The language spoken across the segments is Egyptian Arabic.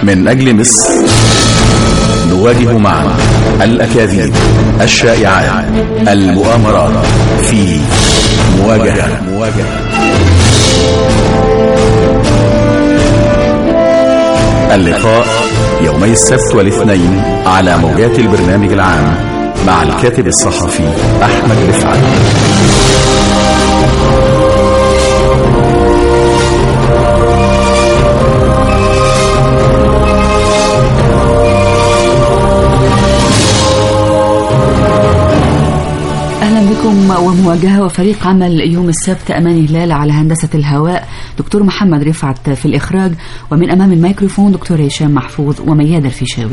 من أجل مصر نواجه معا الأكاذيب الشائعات المؤامرات في مواجهة مواجهة اللقاء يومي السبت والاثنين على موجات البرنامج العام مع الكاتب الصحفي أحمد رفعت أهلا بكم ومواجهة وفريق عمل يوم السبت أمان هلال على هندسة الهواء دكتور محمد رفعت في الإخراج ومن أمام الميكروفون دكتور هشام محفوظ ومياد الفيشاوي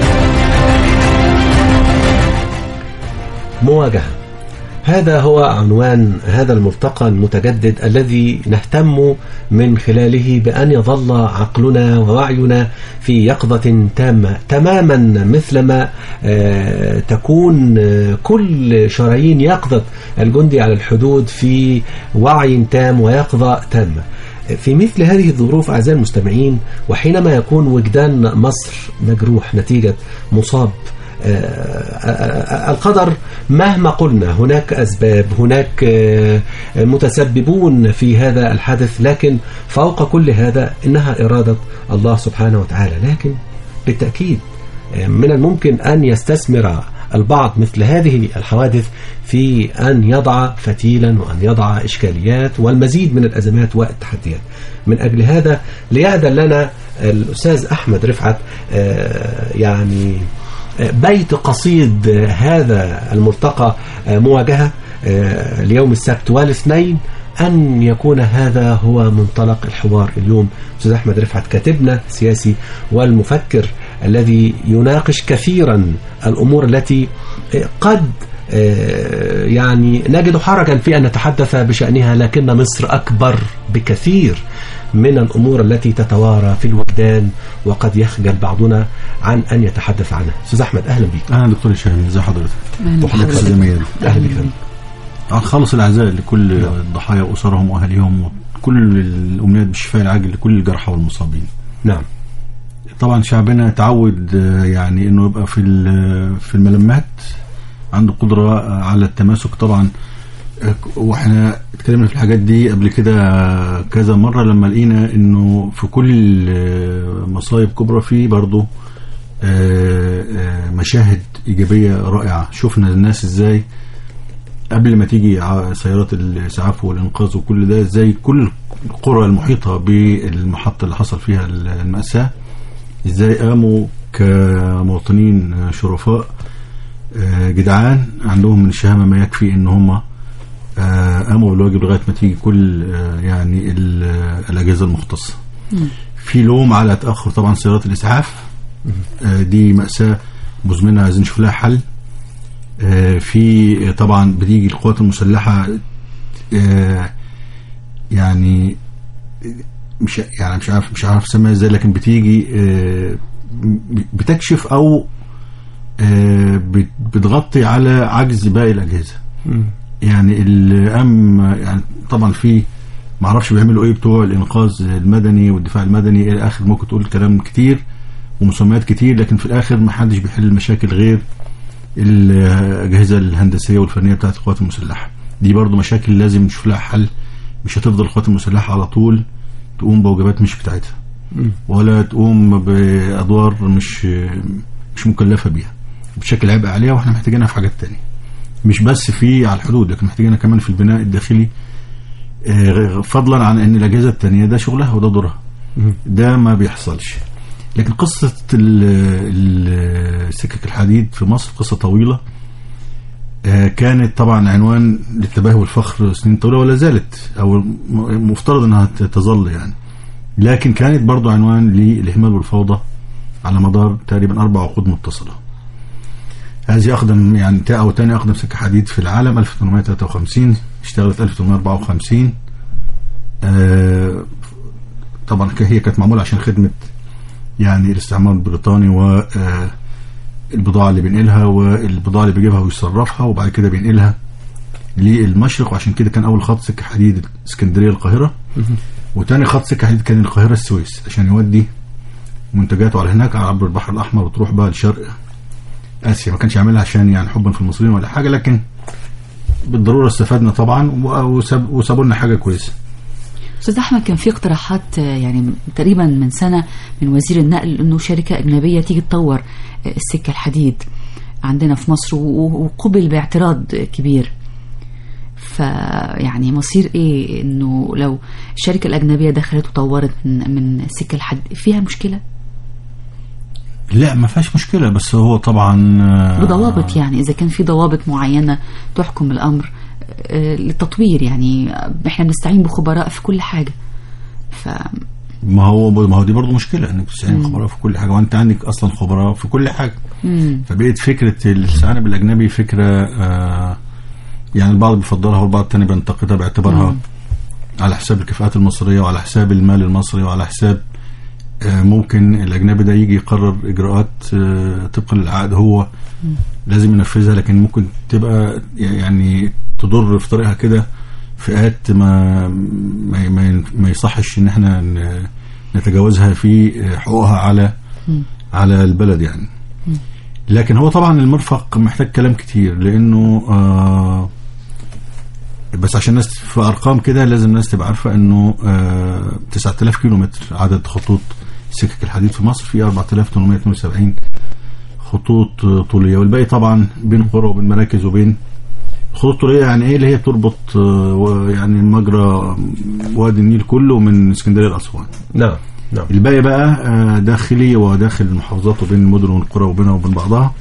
مواجهة هذا هو عنوان هذا الملتقى المتجدد الذي نهتم من خلاله بأن يظل عقلنا ووعينا في يقظة تامة تماما مثلما آه، تكون آه، كل شرايين يقظة الجندي على الحدود في وعي تام ويقظة تامة في مثل هذه الظروف أعزائي المستمعين وحينما يكون وجدان مصر مجروح نتيجة مصاب القدر مهما قلنا هناك أسباب هناك متسببون في هذا الحدث لكن فوق كل هذا إنها إرادة الله سبحانه وتعالى لكن بالتأكيد من الممكن أن يستثمر البعض مثل هذه الحوادث في أن يضع فتيلا وأن يضع إشكاليات والمزيد من الأزمات والتحديات من أجل هذا ليأذن لنا الأستاذ أحمد رفعت يعني بيت قصيد هذا الملتقى مواجهة ليوم السبت والاثنين أن يكون هذا هو منطلق الحوار اليوم أستاذ أحمد رفعت كاتبنا سياسي والمفكر الذي يناقش كثيرا الأمور التي قد يعني نجد حرجا في أن نتحدث بشأنها لكن مصر أكبر بكثير من الأمور التي تتوارى في الوجدان وقد يخجل بعضنا عن أن يتحدث عنها أستاذ أحمد أهلا بك أهلا دكتور هشام ازي حضرتك وحضرتك أستاذ ميادة أهلا بك خالص العزاء لكل الضحايا وأسرهم وأهليهم وكل الأمنيات بالشفاء العاجل لكل الجرحى والمصابين نعم طبعا شعبنا تعود يعني انه يبقى في في الملمات عنده قدرة على التماسك طبعا واحنا اتكلمنا في الحاجات دي قبل كده كذا مرة لما لقينا انه في كل مصايب كبرى في برضه مشاهد ايجابية رائعة شفنا الناس ازاي قبل ما تيجي سيارات الاسعاف والانقاذ وكل ده ازاي كل القرى المحيطة بالمحطة اللي حصل فيها المأساة ازاي قاموا كمواطنين شرفاء جدعان عندهم من الشهامة ما يكفي ان هم قاموا بالواجب لغايه ما تيجي كل يعني الاجهزه المختصه. في لوم على تاخر طبعا سيارات الاسعاف دي ماساه مزمنه عايزين نشوف لها حل. في طبعا بتيجي القوات المسلحه يعني مش يعني مش عارف مش عارف اسميها ازاي لكن بتيجي بتكشف او بتغطي على عجز باقي الاجهزه. يعني اللي قام يعني طبعا في ما اعرفش بيعملوا ايه بتوع الانقاذ المدني والدفاع المدني الى اخر ممكن تقول كلام كتير ومسميات كتير لكن في الاخر ما حدش بيحل المشاكل غير الاجهزه الهندسيه والفنيه بتاعت القوات المسلحه دي برضو مشاكل لازم نشوف لها حل مش هتفضل القوات المسلحه على طول تقوم بواجبات مش بتاعتها ولا تقوم بادوار مش مش مكلفه بيها بشكل عبء عليها واحنا محتاجينها في حاجات تانية مش بس في على الحدود لكن محتاجينها كمان في البناء الداخلي فضلا عن ان الاجهزه التانية ده شغلها وده دورها ده ما بيحصلش لكن قصه سكك الحديد في مصر قصه طويله كانت طبعا عنوان للتباهي والفخر سنين طويله ولا زالت او مفترض انها تظل يعني لكن كانت برضو عنوان للاهمال والفوضى على مدار تقريبا اربع عقود متصله هذه أقدم يعني أو تاني أقدم سكة حديد في العالم 1853 اشتغلت 1854 آه طبعا هي كانت معمولة عشان خدمة يعني الاستعمار البريطاني و البضاعة اللي بينقلها والبضاعة اللي بيجيبها ويصرفها وبعد كده بينقلها للمشرق وعشان كده كان أول خط سكة حديد اسكندرية القاهرة وتاني خط سكة حديد كان القاهرة السويس عشان يودي منتجاته على هناك عبر البحر الاحمر وتروح بقى لشرق اسيا ما كانش يعملها عشان يعني حبا في المصريين ولا حاجه لكن بالضروره استفدنا طبعا و- وساب- وسابوا لنا حاجه كويسه استاذ احمد كان في اقتراحات آه، يعني تقريبا من سنه من وزير النقل انه شركه اجنبيه تيجي تطور آه، السكه الحديد عندنا في مصر و- و- وقبل باعتراض كبير فيعني مصير ايه انه لو الشركه الاجنبيه دخلت وطورت من من السكه الحديد فيها مشكله لا ما فيهاش مشكله بس هو طبعا آه، بضوابط يعني اذا كان في ضوابط معينه تحكم الامر آه، للتطوير يعني احنا بنستعين بخبراء في كل حاجه ف ما هو ما هو دي برضه مشكله انك تستعين خبراء في كل حاجه وانت عندك اصلا خبراء في كل حاجه مم. فبقت فكره الاستعانه بالاجنبي فكره آه يعني البعض بيفضلها والبعض الثاني بينتقدها باعتبارها على حساب الكفاءات المصريه وعلى حساب المال المصري وعلى حساب آه ممكن الاجنبي ده يجي يقرر اجراءات آه طبقا للعقد هو لازم ينفذها لكن ممكن تبقى يعني تضر في طريقها كده فئات ما ما ما, ما يصحش ان احنا ن- نتجاوزها في حقوقها على على البلد يعني لكن هو طبعا المرفق محتاج كلام كتير لانه آه بس عشان الناس في ارقام كده لازم الناس تبقى عارفه انه آه 9000 كيلو متر عدد خطوط سكك الحديد في مصر في 4872 خطوط آه، طوليه والباقي طبعا بين قرى وبين مراكز وبين خطوط طوليه يعني ايه اللي هي تربط آه، و- يعني مجرى وادي النيل كله من اسكندريه لاسوان نعم نعم الباقي بقى آه، داخلي وداخل المحافظات وبين المدن والقرى وبينها وبين بعضها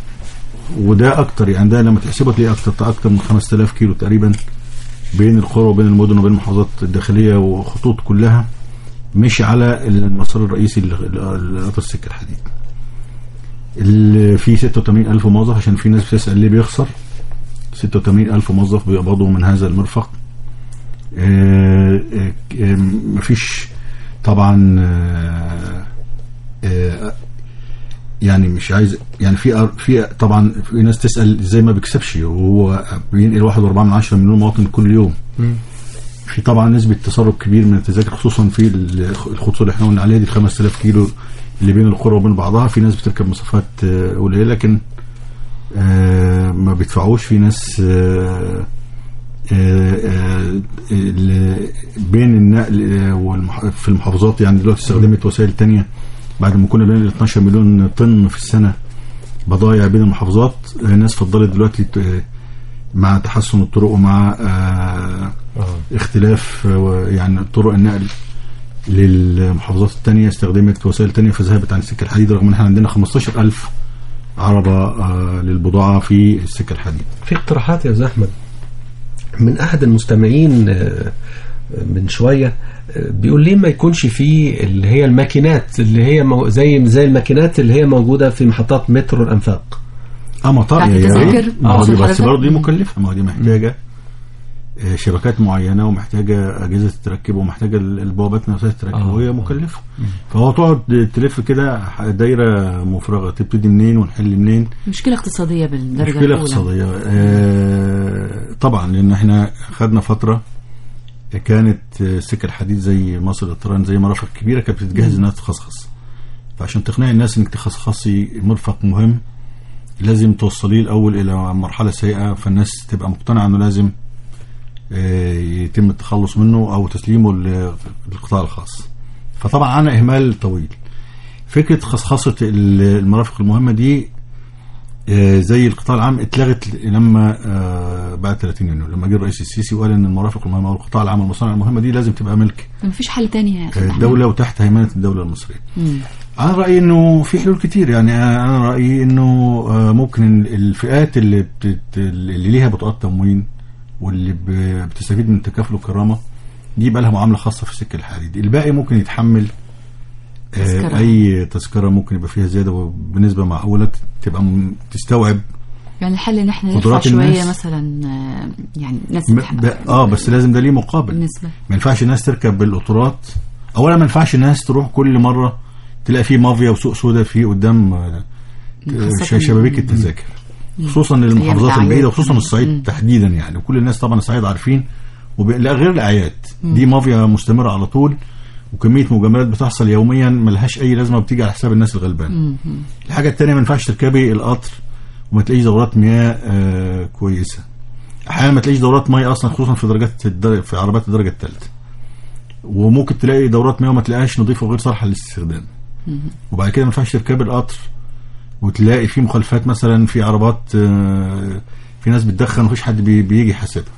وده اكتر يعني ده لما تحسبه تلاقيه اكتر اكتر من 5000 كيلو تقريبا بين القرى وبين المدن وبين المحافظات الداخليه وخطوط كلها مش على المسار الرئيسي لقطر السكه الحديد اللي فيه 86000 موظف عشان في ناس بتسال ليه بيخسر 86000 موظف بيقبضوا من هذا المرفق آه، آه، آه، مفيش طبعا آه، آه، يعني مش عايز يعني في في طبعا في ناس تسال ازاي ما بيكسبش وهو بينقل 1.4 من 10 مليون مواطن كل يوم في طبعا نسبه تسرب كبير من التذاكر خصوصا في الخطوط اللي احنا قلنا عليها دي 5000 كيلو اللي بين القرى وبين بعضها في ناس بتركب مسافات آه، قليله لكن آه، ما بيدفعوش في ناس آه، آه، آه، ال- بين النقل آه، والمح- في المحافظات يعني دلوقتي استخدمت وسائل تانية بعد ما كنا بننقل 12 مليون طن في السنة بضايع بين المحافظات آه، الناس فضلت دلوقتي ت- مع تحسن الطرق ومع آه، اختلاف آه، يعني طرق النقل للمحافظات التانية استخدمت وسائل تانية فذهبت عن السكة الحديد رغم ان احنا عندنا 15000 عربة آه، للبضاعة في السكة الحديد في اقتراحات يا أستاذ احمد من احد المستمعين آه، من شويه آه، بيقول ليه ما يكونش في اللي هي الماكينات اللي هي مو- زي زي الماكينات اللي هي موجوده في محطات مترو الانفاق اه ما طبعا بتاعت يا التذاكر؟ ريت. ما هو دي آه. بس حضرتك؟ برضه دي مكلفه ما هو دي محتاجه آه، شبكات معينه ومحتاجه اجهزه تتركب ومحتاجه ال- البوابات نفسها تتركب آه. وهي مكلفه فهو تقعد تلف كده دايره مفرغه تبتدي منين ونحل منين مشكله اقتصاديه بالدرجه مشكله الاولى اقتصاديه آه، طبعا لان احنا خدنا فتره كانت آه، سكه الحديد زي مصر للطيران زي مرافق كبيره كانت بتتجهز انها تخصخص فعشان تقنعي الناس انك تخصخصي مرفق مهم لازم توصليه الاول الى مرحله سيئه فالناس تبقى مقتنعه انه لازم آه، يتم التخلص منه او تسليمه ل- للقطاع الخاص فطبعا عنا اهمال طويل فكره خصخصه ال- المرافق المهمه دي آه، زي القطاع العام اتلغت لما آه، بعد 30 يونيو لما جه الرئيس السيسي وقال ان المرافق المهمه والقطاع العام والمصانع المهمه دي لازم تبقى ملك مفيش حل تاني يا أستاذ أحمد. الدوله وتحت هيمنه الدوله المصريه مم. انا رايي انه في حلول كتير يعني انا رايي انه آه، ممكن الفئات اللي بتت... اللي ليها بطاقات تموين واللي ب- بتستفيد من تكافل الكرامه دي يبقى لها معامله خاصه في السكه الحديد الباقي ممكن يتحمل آه، تذكرة. اي تذكره ممكن يبقى فيها زياده وبنسبه معقوله تبقى م- تستوعب يعني الحل ان احنا نرفع قدرات شويه الناس. مثلا آه، يعني ناس م- تتحقق ده- اه بس لازم ده ليه مقابل نسبه ما ينفعش الناس تركب بالقطارات اولا ما ينفعش الناس تروح كل مره تلاقي في مافيا وسوق سودا في قدام آه، خاصة ش- شبابيك التذاكر خصوصا للمحافظات الأعياد البعيده وخصوصا كمان. الصعيد مم. تحديدا يعني وكل الناس طبعا الصعيد عارفين وب... لا غير الاعياد دي مافيا مستمره على طول وكميه مجاملات بتحصل يوميا ملهاش اي لازمه وبتيجي على حساب الناس الغلبانه الحاجه الثانيه ما ينفعش تركبي القطر وما تلاقيش دورات مياه آه كويسه احيانا ما تلاقيش دورات مياه اصلا خصوصا في درجات الدرجة في عربات الدرجه الثالثه وممكن تلاقي دورات مياه وما تلاقيهاش نظيفه وغير صالحه للاستخدام وبعد كده ما ينفعش تركبي القطر وتلاقي في مخالفات مثلا في عربات آه، في ناس بتدخن ومفيش حد بي- بيجي يحاسبها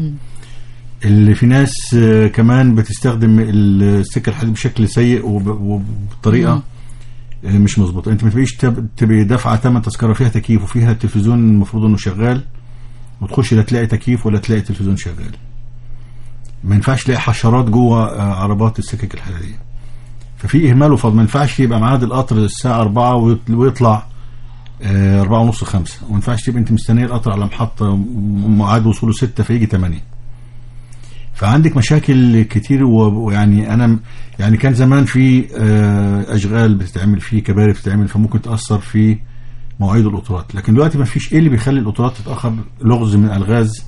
اللي في ناس آه، كمان بتستخدم السكه الحديد بشكل سيء وب- وبطريقه آه، مش مظبوطه انت ما تبقيش تب- تبقي دافعه ثمن تذكره فيها تكييف وفيها التلفزيون المفروض انه شغال وتخش لا تلاقي تكييف ولا تلاقي تلفزيون شغال ما ينفعش تلاقي حشرات جوه آه، عربات السكك الحديديه ففي اهمال وفضل ما ينفعش يبقى ميعاد القطر الساعه 4 ويط- ويطلع آه، أربعة ونص خمسة وما ينفعش تبقى أنت مستنية القطر على محطة م- ميعاد وصوله ستة فيجي تمانية فعندك مشاكل كتير و- ويعني أنا م- يعني كان زمان في آه، أشغال بتتعمل في كباري بتتعمل فممكن تأثر في مواعيد القطارات لكن دلوقتي ما فيش إيه اللي بيخلي القطارات تتأخر لغز من ألغاز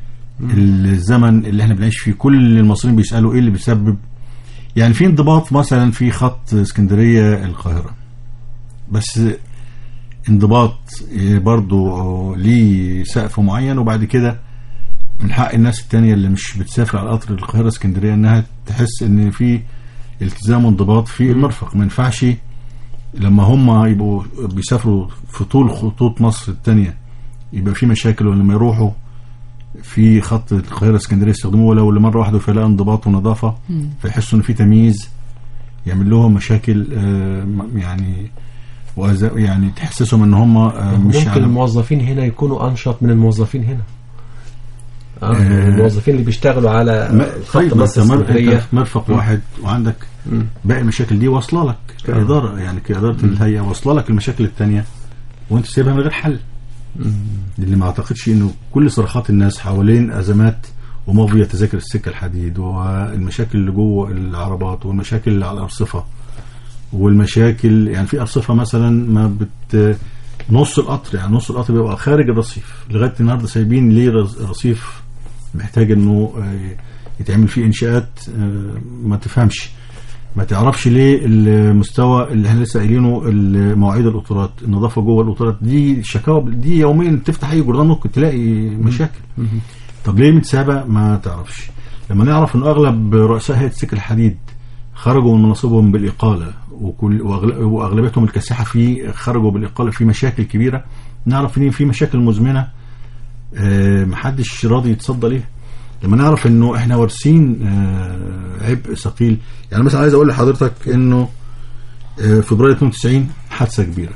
الزمن اللي احنا بنعيش فيه كل المصريين بيسألوا إيه اللي بيسبب يعني في انضباط مثلا في خط اسكندرية القاهرة بس انضباط إيه، برضو ليه سقف معين وبعد كده من حق الناس التانية اللي مش بتسافر على قطر القاهرة اسكندرية انها تحس ان في التزام وانضباط في المرفق ما ينفعش لما هم يبقوا بيسافروا في طول خطوط مصر التانية يبقى في مشاكل ولما يروحوا في خط القاهرة اسكندرية يستخدموه ولو لمرة واحدة فيلاقوا انضباط ونظافة فيحسوا ان في تمييز يعمل لهم مشاكل آه، يعني وأز- يعني تحسسهم ان هم آه، مش ممكن على الموظفين هنا يكونوا انشط من الموظفين هنا آه. آه. الموظفين اللي بيشتغلوا على ما- خط طيب ما مصر انت مر- انت اسكندريه في مرفق واحد وعندك مم. باقي المشاكل دي واصله لك كاداره يعني كاداره الهيئه واصله لك المشاكل الثانيه وانت سايبها من غير حل اللي ما اعتقدش انه كل صراخات الناس حوالين ازمات ومافيا تذاكر السكه الحديد والمشاكل اللي جوه العربات والمشاكل اللي على الارصفه والمشاكل يعني في ارصفه مثلا ما بت نص القطر يعني نص القطر بيبقى خارج الرصيف لغايه النهارده سايبين ليه رص- رصيف محتاج انه آه، يتعمل فيه انشاءات آه، ما تفهمش ما تعرفش ليه المستوى اللي احنا لسه قايلينه مواعيد القطارات النظافه جوه القطارات دي شكاوى دي يوميا تفتح اي جردان ممكن تلاقي مشاكل طب ليه متسابه ما تعرفش لما نعرف ان اغلب رؤساء هيئه سكك الحديد خرجوا من مناصبهم بالاقاله وكل وأغل- واغلبيتهم الكاسحه فيه خرجوا بالاقاله في مشاكل كبيره نعرف ان في مشاكل مزمنه آه، محدش راضي يتصدى ليها لما نعرف انه احنا وارثين آه، عبء ثقيل يعني مثلا عايز اقول لحضرتك انه آه، فبراير 92 حادثه كبيره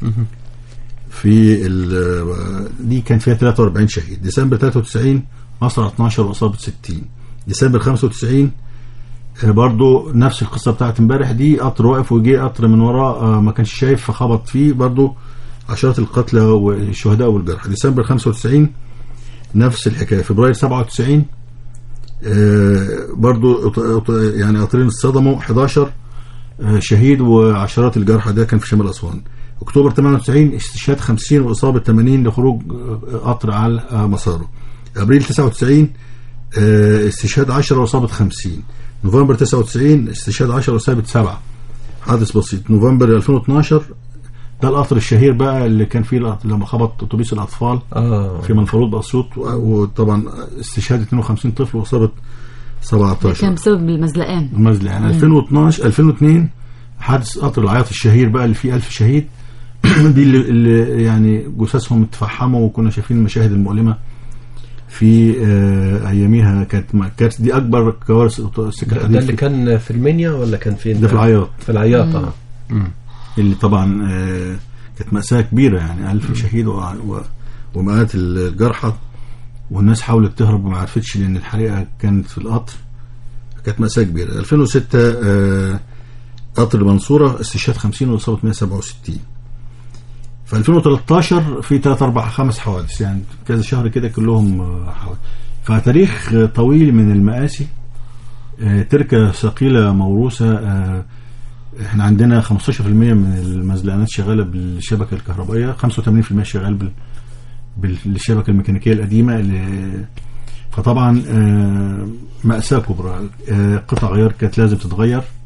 في ال- دي كان فيها 43 شهيد ديسمبر 93 مصر 12 واصابه 60 ديسمبر 95 آه، برضو نفس القصه بتاعت امبارح دي قطر واقف وجي قطر من وراه آه، ما كانش شايف فخبط فيه برضو عشرات القتلى والشهداء والجرحى ديسمبر 95 نفس الحكايه فبراير 97 آه، برضو أط- أط- يعني قطرين اتصدموا 11 آه، شهيد وعشرات الجرحى ده كان في شمال اسوان اكتوبر 98 استشهاد 50 واصابه 80 لخروج آه، قطر على آه، مساره ابريل 99 آه، استشهاد 10 واصابه 50 نوفمبر 99 استشهاد 10 واصابه 7 حادث بسيط نوفمبر 2012 ده القطر الشهير بقى اللي كان فيه القط- لما خبط اتوبيس الاطفال اه في منفلوط اسيوط و- وطبعا استشهاد 52 طفل واصابه 17 كان بسبب المزلقان المزلة يعني 2012 2002 حادث قطر العياط الشهير بقى اللي فيه 1000 شهيد دي اللي, اللي يعني جثثهم اتفحموا وكنا شايفين المشاهد المؤلمه في آه اياميها كانت كانت دي اكبر كوارث السكه ده, ده الحديد اللي في- كان في المنيا ولا كان فين ده في العياط في العياط اه اللي طبعا آه، كانت مأساة كبيرة يعني ألف شهيد و- و- ومئات الجرحى والناس حاولت تهرب وما عرفتش لأن الحريقة كانت في القطر كانت مأساة كبيرة 2006 آه، قطر المنصورة استشهاد 50 وإصابة 167 في 2013 في 3 4 5 حوادث يعني كذا شهر كده كلهم آه، حوادث فتاريخ آه، طويل من المآسي آه، تركة ثقيلة موروثة آه، احنا عندنا 15% من المزلقانات شغاله بالشبكه الكهربائيه 85% شغال بال بالشبكه الميكانيكيه القديمه اللي فطبعا آه، مأساة كبرى آه، قطع غيار كانت لازم تتغير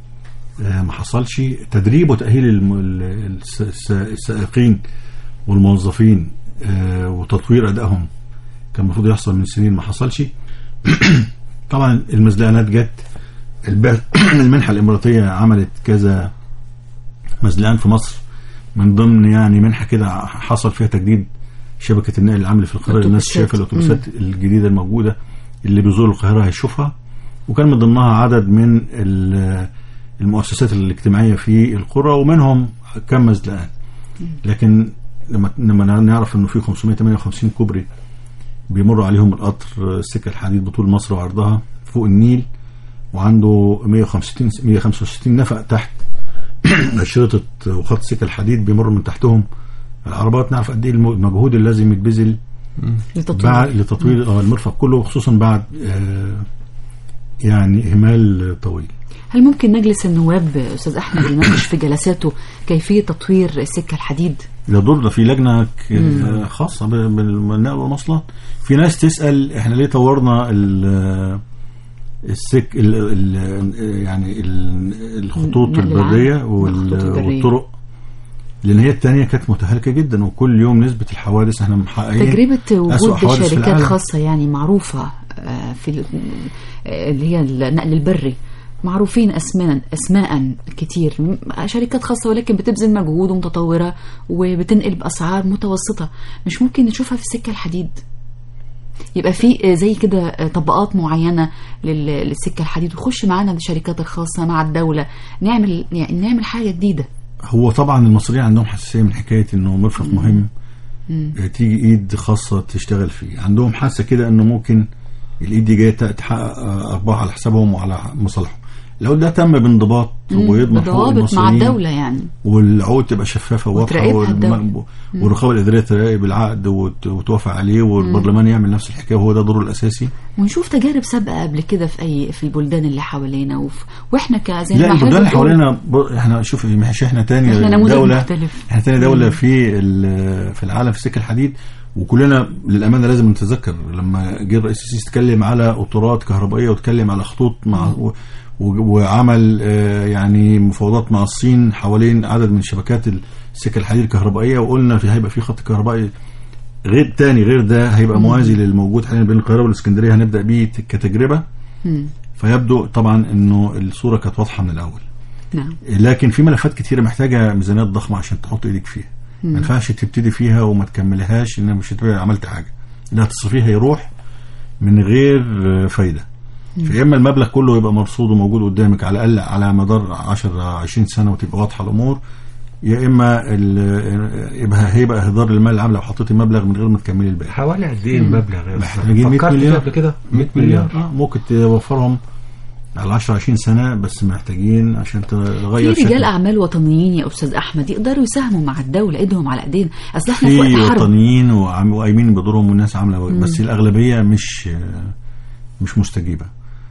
آه، ما حصلش تدريب وتأهيل الم- ال- الس- الس- السائقين والموظفين آه، وتطوير أدائهم كان المفروض يحصل من سنين ما حصلش طبعا المزلقانات جت الب- المنحة الإماراتية عملت كذا مزلقان في مصر من ضمن يعني منحة كده حصل فيها تجديد شبكة النقل العام اللي في القاهرة الناس الأتوبيسات. شايفة الأتوبيسات الجديدة الموجودة اللي بيزور القاهرة هيشوفها وكان من ضمنها عدد من ال- المؤسسات الاجتماعية في القرى ومنهم كم مزلقان لكن لما لما نعرف انه في 558 كوبري بيمر عليهم القطر السكة الحديد بطول مصر وعرضها فوق النيل وعنده 165 165 نفق تحت أشرطة وخط السكة الحديد بيمر من تحتهم العربات نعرف قد ايه الم- المجهود اللي لازم يتبذل لتطوير بعد لتطوير آه، المرفق كله خصوصا بعد آه، يعني إهمال طويل هل ممكن مجلس النواب استاذ احمد يناقش في جلساته كيفيه تطوير السكه الحديد يضر ده في لجنه ك- خاصه ب- بالنقل والمواصلات في ناس تسال احنا ليه طورنا ال السك ال ال يعني ال- الخطوط النقل العام. البريه وال- الخطوط البرية. والطرق لان هي الثانيه كانت متهالكه جدا وكل يوم نسبه الحوادث احنا محققين تجربه أسوأ وجود حوادث في شركات العالم. خاصه يعني معروفه آه، في ال- آه، اللي هي النقل البري معروفين اسماء اسماء كتير م- شركات خاصه ولكن بتبذل مجهود ومتطوره وبتنقل باسعار متوسطه مش ممكن نشوفها في السكه الحديد يبقى في آه، زي كده آه، طبقات معينه لل- للسكه الحديد وخش معانا الشركات الخاصه مع الدوله نعمل يعني نعمل حاجه جديده هو طبعا المصريين عندهم حساسيه من حكايه انه مرفق مهم آه، تيجي ايد خاصه تشتغل فيه عندهم حاسه كده انه ممكن الايد دي جايه تحقق آه، ارباح على حسابهم وعلى مصالحهم لو ده تم بانضباط ويضمن حقوق بضوابط مع المصريين الدوله يعني والعقود تبقى شفافه وواضحه وتراقبها والم- الدولة. والرقابه الاداريه تراقب العقد وت- وتوافق عليه والبرلمان يعمل نفس الحكايه وهو ده دوره الاساسي ونشوف تجارب سابقه قبل كده في اي في البلدان اللي حوالينا وف... واحنا كزي لا ما البلدان اللي حضرتك حوالينا ب- احنا شوف مش احنا تاني إحنا نموذج دوله مختلف. احنا تاني دوله في ال- في العالم في سكه الحديد وكلنا للامانه لازم نتذكر لما جه الرئيس السيسي اتكلم على قطارات كهربائيه واتكلم على خطوط مع و- و- وعمل آه، يعني مفاوضات مع الصين حوالين عدد من شبكات السكه الحديد الكهربائيه وقلنا في هيبقى في خط كهربائي غير تاني غير ده هيبقى موازي للموجود حاليا بين القاهره والاسكندريه هنبدا بيه كتجربه مم. فيبدو طبعا انه الصوره كانت واضحه من الاول نعم لكن في ملفات كتيره محتاجه ميزانيات ضخمه عشان تحط ايدك فيها ما ينفعش تبتدي فيها وما تكملهاش ان مش هتبقى عملت حاجه اللي هتصرفيه هيروح من غير فايده فيا اما المبلغ كله يبقى مرصود وموجود قدامك على الاقل على مدار 10 20 سنه وتبقى واضحه الامور يا اما ال- يبقى هيبقى اهدار للمال العام لو حطيتي مبلغ من غير ما تكملي الباقي حوالي قد ايه المبلغ يا أستاذ؟ محتاجين 100 فكرت فيها مليار قبل كده 100 مليار آه ممكن توفرهم على 10 20 سنه بس محتاجين عشان في تغير رجال شكل. اعمال وطنيين يا استاذ احمد يقدروا يساهموا مع الدوله ايدهم على ايدينا اصل احنا في في وقت حرب وطنيين وعم- وقايمين بدورهم والناس عامله بس الاغلبيه مش مش مستجيبه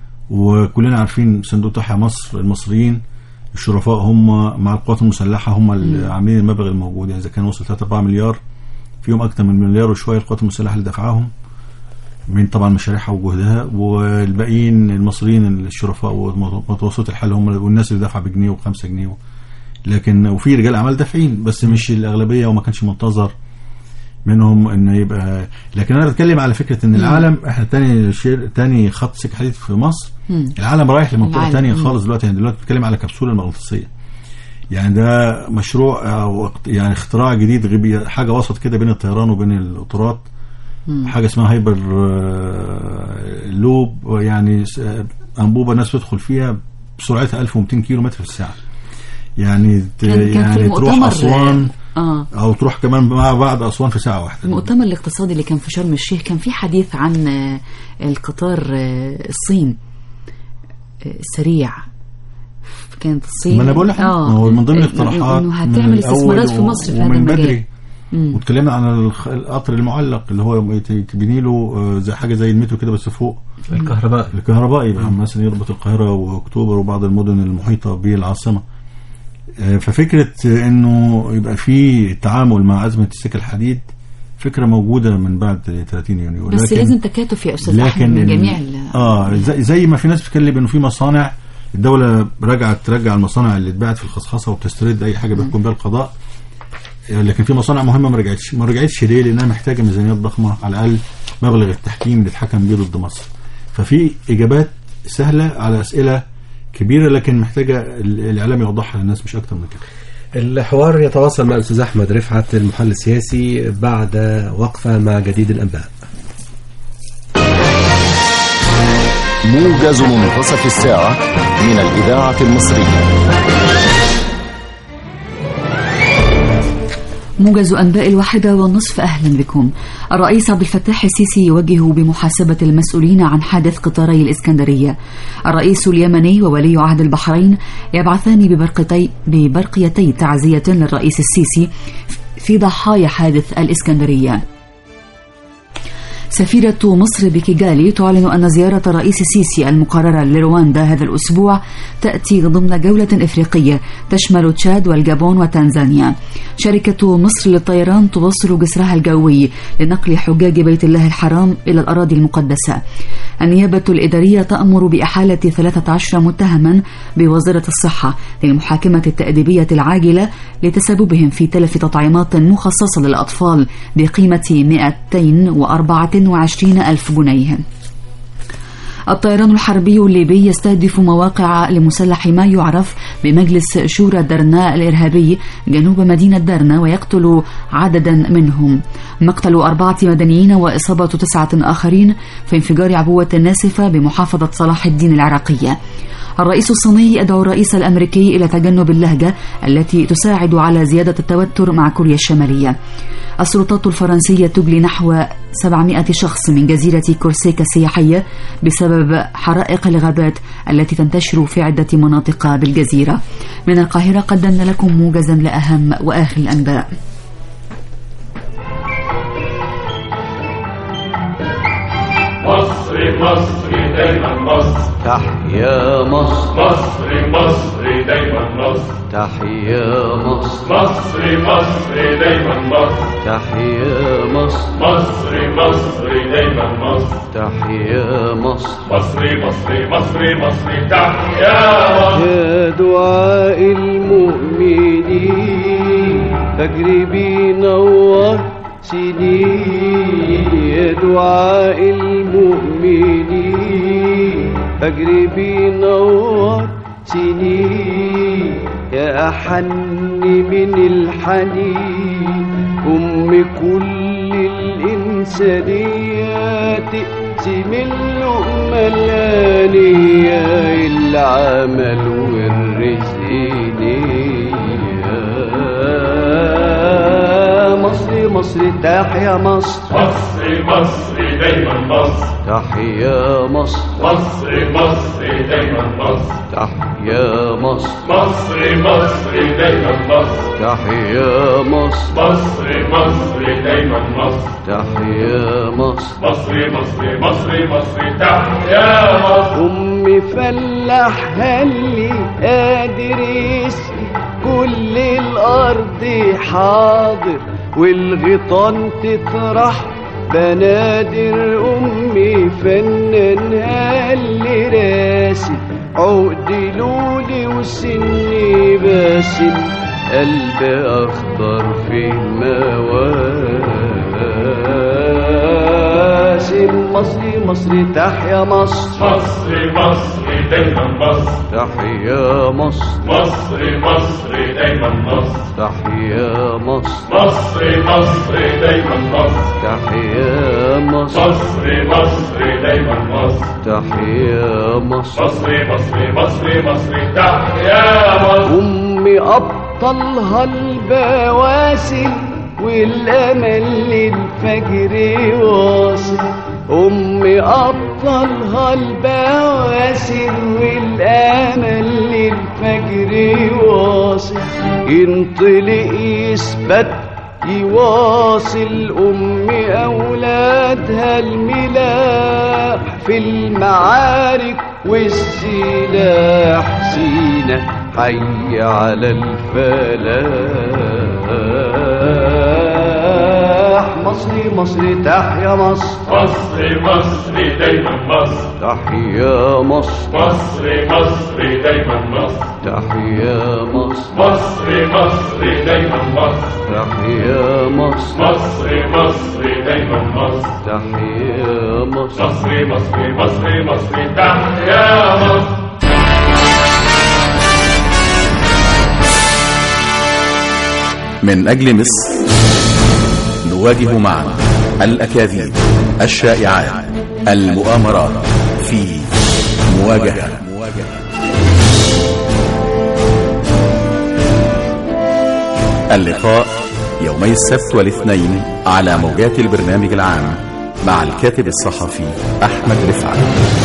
وكلنا عارفين صندوق تحيا مصر المصريين الشرفاء هم مع القوات المسلحه هم اللي عاملين المبلغ الموجود يعني اذا كان وصل 3 4 مليار فيهم اكثر من مليار وشويه القوات المسلحه اللي دفعاهم من طبعا مشاريعها وجهدها والباقيين المصريين الشرفاء ومتوسط الحال هم والناس اللي دافعه بجنيه وخمسة جنيه لكن وفي رجال اعمال دافعين بس مش الاغلبيه وما كانش منتظر منهم انه يبقى لكن انا بتكلم على فكره ان العالم احنا تاني شير تاني خط سكه حديد في مصر مم. العالم رايح لمنطقه العالم. تانية مم. خالص دلوقتي يعني دلوقتي بتتكلم على كبسوله المغناطيسيه يعني ده مشروع او اقت- يعني اختراع جديد غبي حاجه وسط كده بين الطيران وبين القطارات حاجه اسمها هايبر آه، لوب يعني س- آه، انبوبه الناس تدخل فيها بسرعتها 1200 كيلو متر في الساعه يعني ت- كان كان في يعني تروح المؤتمر اسوان اه او تروح كمان مع بعض اسوان في ساعه واحده المؤتمر الاقتصادي اللي كان في شرم الشيخ كان في حديث عن آه، القطار آه، الصين آه، السريع كانت الصين ما انا بقول لك اه هو من ضمن إنه- الاقتراحات انه من هتعمل الأول استثمارات في و- مصر في هذا ومن المجال بدري مم. واتكلمنا عن الخ- القطر المعلق اللي هو يت- تبني له آه، زي حاجه زي المترو كده بس فوق الكهرباء الكهربائي بقى مثلا يربط القاهره واكتوبر وبعض المدن المحيطه بالعاصمه آه، ففكره آه، انه يبقى في تعامل مع ازمه السكه الحديد فكره موجوده من بعد 30 يونيو بس لازم تكاتف يا استاذ احمد لكن من ال- جميع ال- اه زي, زي ما في ناس بتتكلم انه في مصانع الدوله رجعت ترجع المصانع اللي اتباعت في الخصخصه وبتسترد اي حاجه بيحكم بها القضاء لكن في مصانع مهمه ما رجعتش ما رجعتش ليه لانها محتاجه ميزانيات ضخمه على الاقل مبلغ التحكيم اللي اتحكم بيه ضد مصر ففي اجابات سهله على اسئله كبيره لكن محتاجه ال- الاعلام يوضحها للناس مش اكتر من كده الحوار يتواصل مع الأستاذ أحمد رفعت المحلل السياسي بعد وقفة مع جديد الأنباء موجز منتصف الساعة من الإذاعة المصرية موجز أنباء الواحدة والنصف أهلا بكم الرئيس عبد الفتاح السيسي يوجه بمحاسبة المسؤولين عن حادث قطاري الإسكندرية الرئيس اليمني وولي عهد البحرين يبعثان ببرقتي ببرقيتي تعزية للرئيس السيسي في ضحايا حادث الإسكندرية سفيرة مصر بكيغالي تعلن أن زيارة الرئيس السيسي المقررة لرواندا هذا الأسبوع تأتي ضمن جولة إفريقية تشمل تشاد والجابون وتنزانيا شركة مصر للطيران توصل جسرها الجوي لنقل حجاج بيت الله الحرام إلى الأراضي المقدسة النيابة الإدارية تأمر بإحالة 13 متهما بوزارة الصحة للمحاكمة التأديبية العاجلة لتسببهم في تلف تطعيمات مخصصة للأطفال بقيمة 224 ألف جنيه الطيران الحربي الليبي يستهدف مواقع لمسلح ما يعرف بمجلس شورى درنا الإرهابي جنوب مدينة درنا ويقتل عددا منهم مقتل أربعة مدنيين وإصابة تسعة آخرين في انفجار عبوة ناسفة بمحافظة صلاح الدين العراقية الرئيس الصيني يدعو الرئيس الأمريكي إلى تجنب اللهجة التي تساعد على زيادة التوتر مع كوريا الشمالية السلطات الفرنسية تجلي نحو 700 شخص من جزيرة كورسيكا السياحية بسبب حرائق الغابات التي تنتشر في عدة مناطق بالجزيرة من القاهرة قدمنا لكم موجزا لأهم وآخر الأنباء مصر مصر دايما مصر تحيا مصر مصر مصر دايما مصر تحيا مصر مصر مصر دايما مصر تحيا مصر مصر مصر دايما مصر تحيا مصر مصر مصر مصر مصر تحيا مصر يا دعاء المؤمنين فجر بينور سنين يا دعاء المؤمنين فجر بينور سنين يا أحن من الحنين أم كل الإنسانيات تقسم اللقمة الآنية العمل والرزق نية مصر مصر تحيا مصر مصر مصر دايما مصر تحيا مصر مصر مصر دايما مصر تحيا مصر مصر مصر دايما مصر تحيا مصر مصر مصر دايما مصر تحيا مصر مصر مصر مصر مصر تحيا مصر أم فلاح هلي قادر يسقي كل الأرض حاضر والغيطان تطرح بنادر أمي فنان هلي راسي عقد لولي وسني باسم قلب أخضر في مواسم مصري مصري تحيا مصر مصر مصر دايما مصر تحيا مصر مصر مصر دايما مصر تحيا مصر مصر مصر دايما مصر تحيا مصر مصر مصر دايما مصر تحيا مصر مصر مصر مصر مصر تحيا مصر أمي أبطلها البواسل والأمل للفجر واصل أمي أبطلها البواسل والأمل للفجر واصل ينطلق يثبت يواصل أمي أولادها الملاح في المعارك والسلاح سينا حي على الفلاح مصري مصري تحيا مصر مصري مصري دايما مصر تحيا مصر مصري مصري دايما مصر تحيا مصر مصري مصري دايما مصر تحيا مصر مصري مصري دايما مصر تحيا مصر مصري مصري مصري مصري تحيا مصر من أجل مصر نواجه معا الأكاذيب الشائعات المؤامرات في مواجهة اللقاء يومي السبت والاثنين على موجات البرنامج العام مع الكاتب الصحفي أحمد رفعت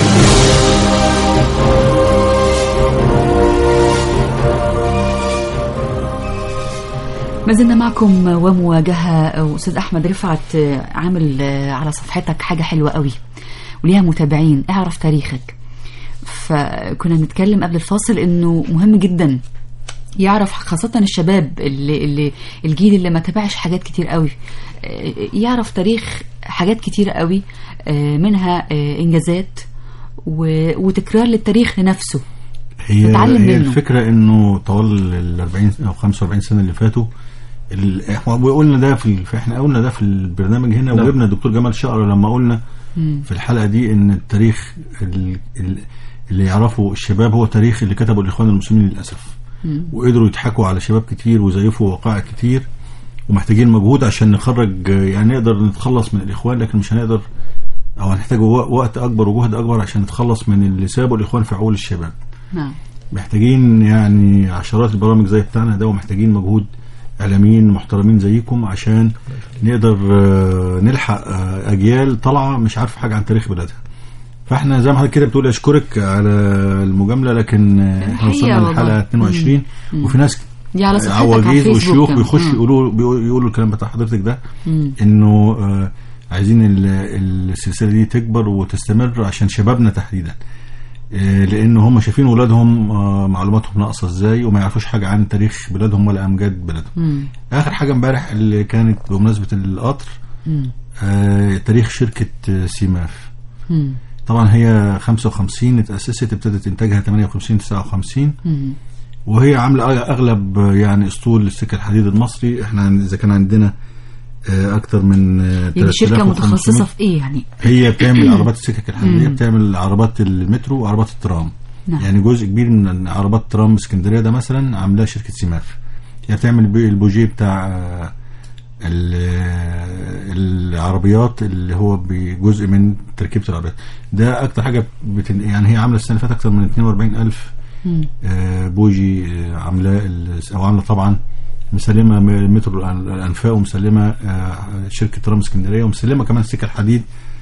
ما زلنا معكم ومواجهة أستاذ أحمد رفعت عامل على صفحتك حاجة حلوة قوي وليها متابعين اعرف تاريخك فكنا بنتكلم قبل الفاصل انه مهم جدا يعرف خاصة الشباب اللي, اللي الجيل اللي ما تابعش حاجات كتير قوي يعرف تاريخ حاجات كتير قوي منها انجازات وتكرار للتاريخ لنفسه هي نتعلم هي منه. الفكره انه طوال ال 40 او 45 سنه اللي فاتوا ال- احنا قلنا ده في ال- احنا قلنا ده في البرنامج هنا نعم. وجبنا الدكتور جمال شقر لما قلنا في الحلقه دي ان التاريخ ال- ال- اللي يعرفه الشباب هو تاريخ اللي كتبه الاخوان المسلمين للاسف وقدروا يضحكوا على شباب كتير ويزيفوا وقائع كتير ومحتاجين مجهود عشان نخرج يعني نقدر نتخلص من الاخوان لكن مش هنقدر او هنحتاج و- وقت اكبر وجهد اكبر عشان نتخلص من اللي سابوا الاخوان في عقول الشباب نعم محتاجين يعني عشرات البرامج زي بتاعنا ده ومحتاجين مجهود اعلاميين محترمين زيكم عشان نقدر آه، نلحق آه، اجيال طالعه مش عارفه حاجه عن تاريخ بلادها فاحنا زي ما حضرتك كده بتقول اشكرك على المجامله لكن آه، احنا الحقيقة وصلنا والله. للحلقه 22 وفي ناس دي على صفحتك على عواجيز الفيسبوك وشيوخ كمان. بيخشوا مم. يقولوا بيقولوا يقولوا الكلام بتاع حضرتك ده مم. انه آه، عايزين ال- السلسله دي تكبر وتستمر عشان شبابنا تحديدا آه، لان هم شايفين ولادهم آه، معلوماتهم ناقصه ازاي وما يعرفوش حاجه عن تاريخ بلادهم ولا امجاد بلادهم مم. اخر حاجه امبارح اللي كانت بمناسبه القطر مم. آه، تاريخ شركه آه، سيماف مم. طبعا هي 55 اتاسست ابتدت انتاجها 58 59 مم. وهي عامله اغلب آه، يعني اسطول السكه الحديد المصري احنا عن- اذا كان عندنا آه، اكتر من آه، يعني شركة 3500 متخصصة في ايه يعني هي بتعمل عربات السكك الحديديه بتعمل عربات المترو وعربات الترام نعم. يعني جزء كبير من عربات ترام اسكندريه ده مثلا عاملاه شركه سيماف هي بتعمل بي- البوجيه بتاع آه، ال- آه، العربيات اللي هو بجزء من تركيبه العربيات ده اكتر حاجه بتن... يعني هي عامله السنه اللي فاتت اكتر من 42 الف مم. آه، بوجي آه، عاملاه ال- او عامله طبعا مسلمه م- مترو الأن- الانفاق ومسلمه آه، شركه ترام اسكندريه ومسلمه كمان سكه الحديد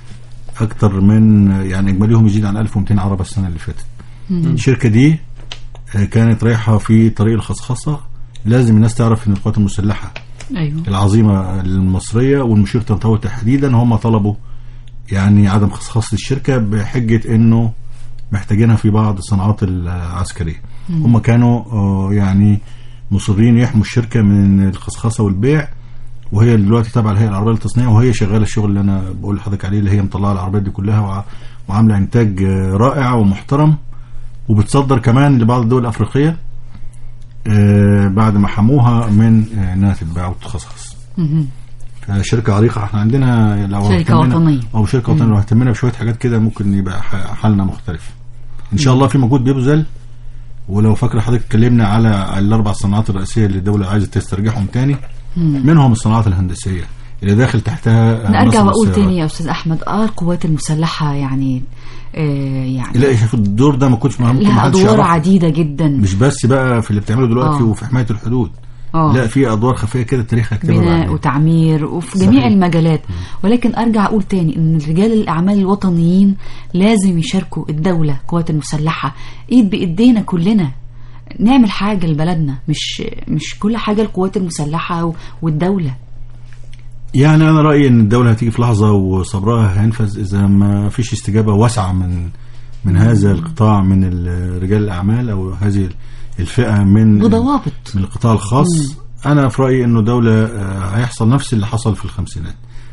اكتر من آه، يعني اجماليهم يزيد عن 1200 عربه السنه اللي فاتت الشركه دي آه، كانت رايحه في طريق الخصخصه لازم الناس تعرف ان القوات المسلحه ايوه العظيمه المصريه والمشير طنطاوي تحديدا هم طلبوا يعني عدم خصخصه الشركه بحجه انه محتاجينها في بعض الصناعات العسكريه هم كانوا آه، يعني مصرين يحموا الشركه من الخصخصه والبيع وهي دلوقتي تابعه للهيئه العربيه للتصنيع وهي شغاله الشغل اللي انا بقول لحضرتك عليه اللي هي مطلعه العربيات دي كلها وع- وعامله انتاج آه، رائع ومحترم وبتصدر كمان لبعض الدول الافريقيه آه، بعد ما حموها من آه، انها تتباع وتتخصص مهم. شركة عريقة احنا عندنا لو شركة اهتمينا- وطنية. او شركة وطنية لو اهتمينا بشوية حاجات كده ممكن يبقى ح- حالنا مختلف ان شاء الله في مجهود بيبذل ولو فاكر حضرتك اتكلمنا على الاربع صناعات الرئيسية اللي الدولة عايزة تسترجعهم تاني منهم الصناعات الهندسية اللي داخل تحتها انا ارجع نصب واقول السيارات. تاني يا استاذ احمد اه القوات المسلحة يعني آه يعني لا شوف الدور ده ما كنتش ممكن لها ما حدش ادوار يعرفه. عديدة جدا مش بس بقى في اللي بتعمله دلوقتي آه. وفي حماية الحدود اه لا في ادوار خفية كده التاريخ هيكتبها بناء بعدين. وتعمير وفي صحيح. جميع المجالات ولكن ارجع اقول تاني ان رجال الاعمال الوطنيين لازم يشاركوا الدوله القوات المسلحه ايد بايدينا كلنا نعمل حاجه لبلدنا مش مش كل حاجه القوات المسلحه و- والدوله يعني انا رايي ان الدوله هتيجي في لحظه وصبرها هينفذ اذا ما فيش استجابه واسعه من من هذا القطاع من ال- رجال الاعمال او هذه الفئه من بضوابط من القطاع الخاص انا في رايي انه دوله آه، هيحصل نفس اللي حصل في الخمسينات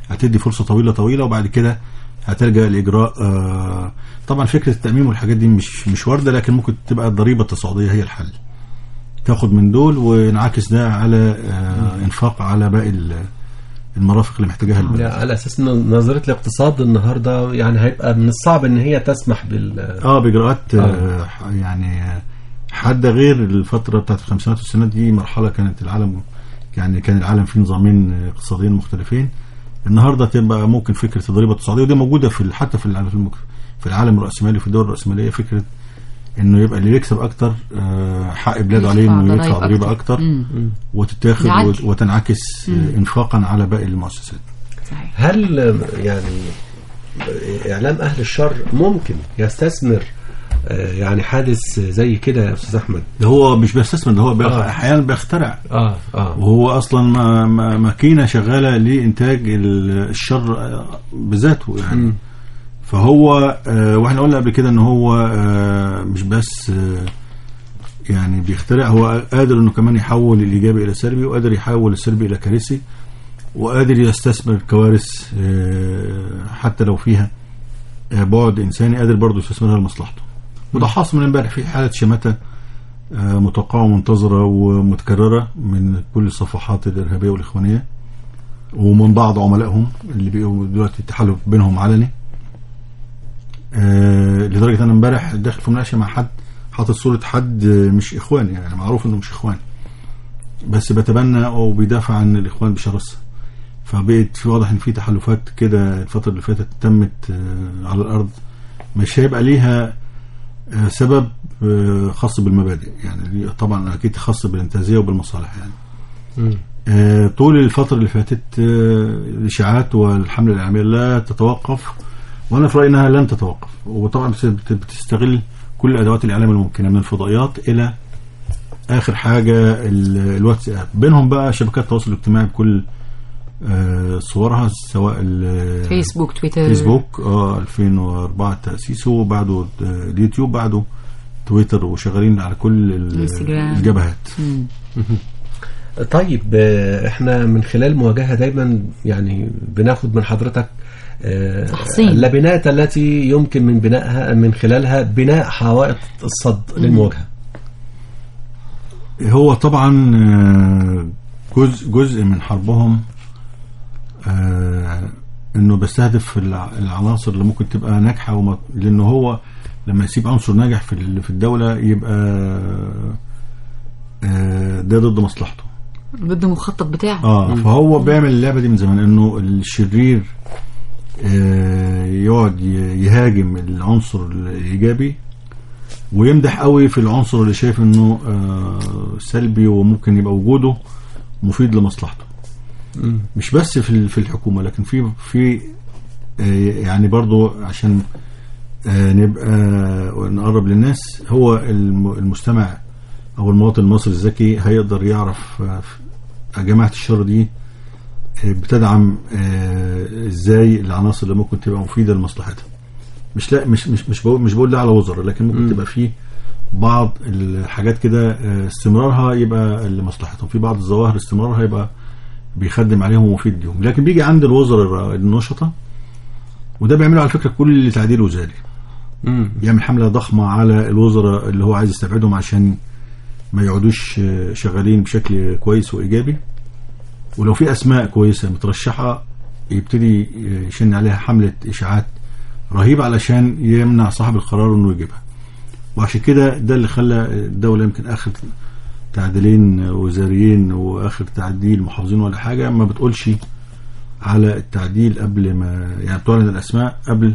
هتدي فرصه طويله طويله وبعد كده هتلجا لاجراء آه، طبعا فكره التاميم والحاجات دي مش مش وارده لكن ممكن تبقى الضريبه التصاعديه هي الحل تاخد من دول وينعكس ده على آه، انفاق على باقي ال- المرافق اللي محتاجاها البلد يعني على اساس ان نظريه الاقتصاد النهارده يعني هيبقى من الصعب ان هي تسمح بال اه باجراءات آه. يعني آه، حاده غير الفتره بتاعت الخمسينات والسنوات دي مرحله كانت العالم يعني كان العالم فيه نظامين آه، اقتصاديين مختلفين النهارده تبقى ممكن فكره الضريبه التصاعديه ودي موجوده في ال- حتى في العالم في المك- في العالم الراسمالي في الدول الراسماليه فكره انه يبقى اللي يكسب اكتر آه، حق بلاده عليه يدفع انه ضرايب يدفع ضريبه أكتر. اكتر مم. وتتاخد العدل. وت- وتنعكس آه، انفاقا على باقي المؤسسات صحيح هل يعني اعلام اهل الشر ممكن يستثمر آه، يعني حادث زي كده يا استاذ احمد ده هو مش بيستثمر ده هو بيخ- آه. احيانا بيخترع اه اه وهو اصلا ما- ما- ماكينه شغاله لانتاج ال- الشر آه، بذاته يعني فهو آه، واحنا قلنا قبل كده ان هو آه، مش بس آه، يعني بيخترع هو قادر انه كمان يحول الايجابي الى سلبي وقادر يحول السلبي الى كارثي وقادر يستثمر كوارث آه، حتى لو فيها آه، بعد انساني قادر برضه يستثمرها لمصلحته وده حاصل من امبارح في حاله شماته آه، متوقعه ومنتظره ومتكرره من كل الصفحات الارهابيه والاخوانيه ومن بعض عملائهم اللي بقوا دلوقتي التحالف بينهم علني آه، لدرجه انا امبارح داخل في مناقشه مع حد حاطط صوره حد آه، مش اخوان يعني معروف انه مش اخوان بس بيتبنى او بيدافع عن الاخوان بشراسه فبقت في واضح ان في تحالفات كده الفتره اللي فاتت تمت آه، على الارض مش هيبقى ليها آه، سبب آه، خاص بالمبادئ يعني دي طبعا اكيد خاص بالانتهازيه وبالمصالح يعني آه، طول الفترة اللي فاتت آه، الإشاعات والحملة الإعلامية لا تتوقف وأنا في رأيي أنها لن تتوقف وطبعا بت- بت- بتستغل كل أدوات الإعلام الممكنة من الفضائيات إلى آخر حاجة ال- الواتساب بينهم بقى شبكات التواصل الاجتماعي بكل آه، صورها سواء ال- فيسبوك تويتر فيسبوك اه 2004 تأسيسه وبعده آه، اليوتيوب بعده تويتر وشغالين على كل ال- الانستجرام. الجبهات مم. طيب آه، احنا من خلال مواجهة دايما يعني بناخد من حضرتك آه، تحصين. اللبنات التي يمكن من بنائها من خلالها بناء حوائط الصد للمواجهة هو طبعا آه، جزء جزء من حربهم آه، انه بيستهدف الع- العناصر اللي ممكن تبقى ناجحه وما لانه هو لما يسيب عنصر ناجح في ال- في الدوله يبقى آه، ده ضد مصلحته ضد المخطط بتاعه اه فهو بيعمل اللعبه دي من زمان انه الشرير آه، يقعد ي- يهاجم العنصر الايجابي ويمدح قوي في العنصر اللي شايف انه آه، سلبي وممكن يبقى وجوده مفيد لمصلحته مش بس في ال- في الحكومه لكن في في آه، يعني برضو عشان آه، نبقى نقرب للناس هو الم- المستمع او المواطن المصري الذكي هيقدر يعرف آه، ف- جماعه الشر دي آه، بتدعم آه، ازاي العناصر اللي ممكن تبقى مفيده لمصلحتها مش لا مش مش مش بقول مش بقول ده على وزراء لكن ممكن تبقى في بعض الحاجات كده آه، استمرارها يبقى لمصلحتهم في بعض الظواهر استمرارها يبقى بيخدم عليهم ومفيد ليهم لكن بيجي عند الوزراء النشطه وده بيعمله على فكره كل تعديل وزاري يعمل حمله ضخمه على الوزراء اللي هو عايز يستبعدهم عشان ما يقعدوش آه، شغالين بشكل كويس وايجابي ولو في اسماء كويسه مترشحه يبتدي يشن عليها حمله اشاعات رهيبه علشان يمنع صاحب القرار انه يجيبها وعشان كده ده اللي خلى الدوله يمكن اخر تعديلين وزاريين واخر تعديل محافظين ولا حاجه ما بتقولش على التعديل قبل ما يعني بتعلن الاسماء قبل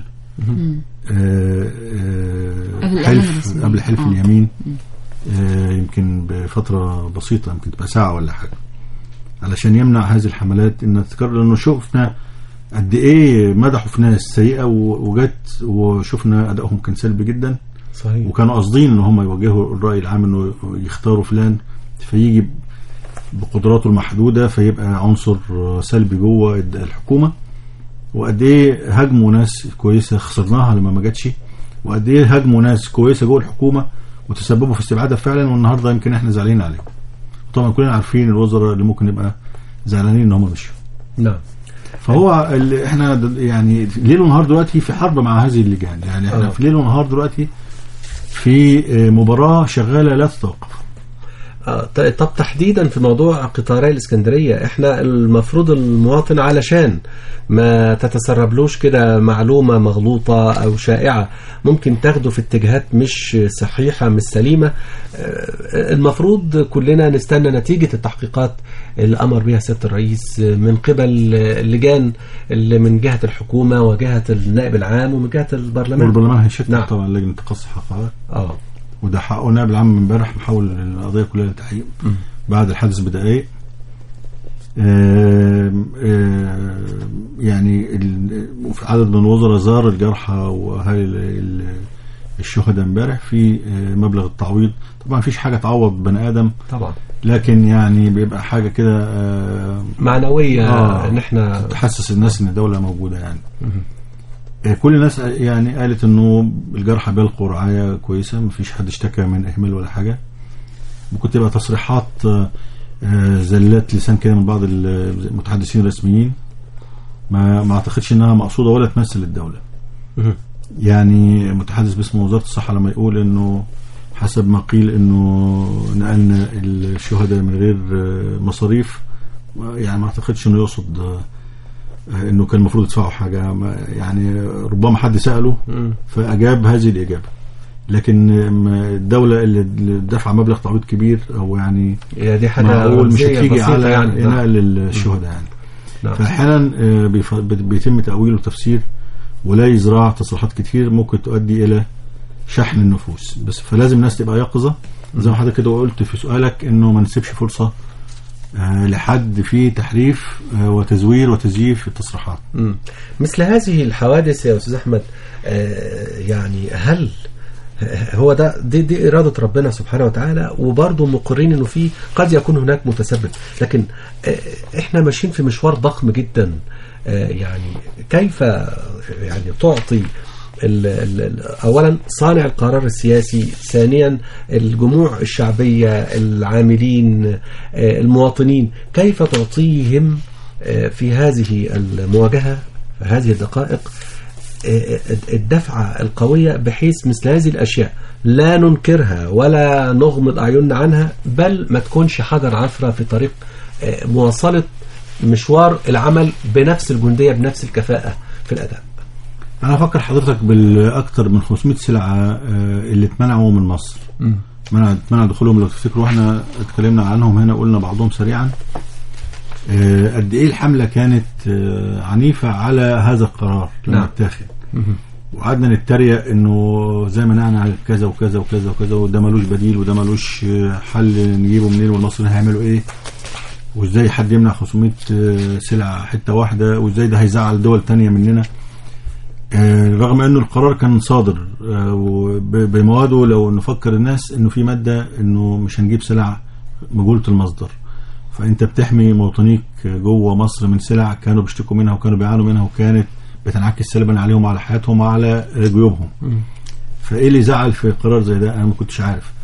آه، آه، قبل الإعلان حلف الرسمي. قبل حلف آه. اليمين آه، يمكن بفتره بسيطه يمكن تبقى ساعه ولا حاجه علشان يمنع هذه الحملات انها تتكرر لانه شفنا قد ايه مدحوا في ناس سيئه و- وجت وشفنا ادائهم كان سلبي جدا صحيح وكانوا قاصدين ان هم يوجهوا الراي العام انه يختاروا فلان فيجي بقدراته المحدوده فيبقى عنصر سلبي جوه الد- الحكومه وقد ايه هاجموا ناس كويسه خسرناها لما ما جاتش وقد ايه هاجموا ناس كويسه جوه الحكومه وتسببوا في استبعادها فعلا والنهارده يمكن احنا زعلانين عليهم طبعا كلنا عارفين الوزراء اللي ممكن نبقى زعلانين ان هم مشوا نعم فهو ال- احنا د- يعني ليل ونهار دلوقتي في حرب مع هذه اللجان يعني احنا آه. في ليل ونهار دلوقتي في آه، مباراة شغالة لا تتوقف آه، ط- طب تحديدا في موضوع قطاري الاسكندريه احنا المفروض المواطن علشان ما تتسربلوش كده معلومه مغلوطه او شائعه ممكن تاخده في اتجاهات مش صحيحه مش سليمه آه، المفروض كلنا نستنى نتيجه التحقيقات اللي امر بها سياده الرئيس من قبل اللجان اللي من جهه الحكومه وجهه النائب العام ومن جهه البرلمان والبرلمان هيشكل نعم. طبعا لجنة تقصي حقائق اه وده حقه النائب العام امبارح محول القضية كلها للتحقيق بعد الحادث بدقائق آم، آم، يعني ال- وفي عدد من الوزراء زار الجرحى واهالي ال- ال- الشهداء امبارح في آه، مبلغ التعويض طبعا مفيش حاجه تعوض بني ادم طبعا لكن يعني بيبقى حاجه كده آه، معنويه آه. ان احنا تحسس الناس ان الدوله موجوده يعني آه، كل الناس يعني قالت انه الجرحى بيلقوا رعايه كويسه مفيش حد اشتكى من اهمال ولا حاجه ممكن تبقى تصريحات آه، آه، زلات لسان كده من بعض المتحدثين الرسميين ما ما اعتقدش انها مقصوده ولا تمثل الدوله مهم. يعني متحدث باسم وزاره الصحه لما يقول انه حسب ما قيل انه نقلنا الشهداء من غير آه، مصاريف يعني ما اعتقدش انه يقصد آه، آه، انه كان المفروض يدفعوا حاجه ما- يعني ربما حد ساله مم. فاجاب هذه الاجابه لكن آم، الدوله اللي اللي دفع مبلغ تعويض كبير او يعني هي دي حاجه معقول مش رمزية هتيجي بسيطة على يعني نعم. نقل الشهداء يعني نعم. فاحيانا آه، بيف- بت- بيتم تاويل وتفسير ولا يزرع تصريحات كتير ممكن تؤدي الى شحن النفوس بس فلازم الناس تبقى يقظه زي ما حضرتك كده قلت في سؤالك انه ما نسيبش فرصه آه، لحد في تحريف آه، وتزوير وتزييف التصريحات مم. مثل هذه الحوادث يا استاذ احمد آه، يعني هل هو ده دي, دي إرادة ربنا سبحانه وتعالى وبرضه مقرين إنه في قد يكون هناك متسبب لكن آه، إحنا ماشيين في مشوار ضخم جدا آه، يعني كيف يعني تعطي ال ال ال أولا صانع القرار السياسي ثانيا الجموع الشعبية العاملين آه، المواطنين كيف تعطيهم آه، في هذه المواجهة في هذه الدقائق آه، الدفعة القوية بحيث مثل هذه الأشياء لا ننكرها ولا نغمض أعيننا عنها بل ما تكونش حجر عثرة في طريق آه، مواصلة مشوار العمل بنفس الجندية بنفس الكفاءة في الأداء انا افكر حضرتك بالاكثر من 500 سلعه آه، اللي اتمنعوا من مصر منع اتمنع دخولهم لو تفتكروا احنا اتكلمنا عنهم هنا قلنا بعضهم سريعا آه، قد ايه الحمله كانت آه، عنيفه على هذا القرار لما نعم. اتاخد وقعدنا نتريق انه زي ما نعنى على كذا وكذا وكذا وكذا وده ملوش بديل وده ملوش آه، حل نجيبه منين والمصريين هيعملوا ايه وازاي حد يمنع 500 آه، سلعه حته واحده وازاي ده هيزعل دول تانية مننا آه، رغم انه القرار كان صادر آه، وب- بمواده لو نفكر الناس انه في ماده انه مش هنجيب سلع مجهوله المصدر فانت بتحمي مواطنيك جوه مصر من سلع كانوا بيشتكوا منها وكانوا بيعانوا منها وكانت بتنعكس سلبا عليهم وعلى حياتهم وعلى جيوبهم فايه اللي زعل في قرار زي ده انا ما كنتش عارف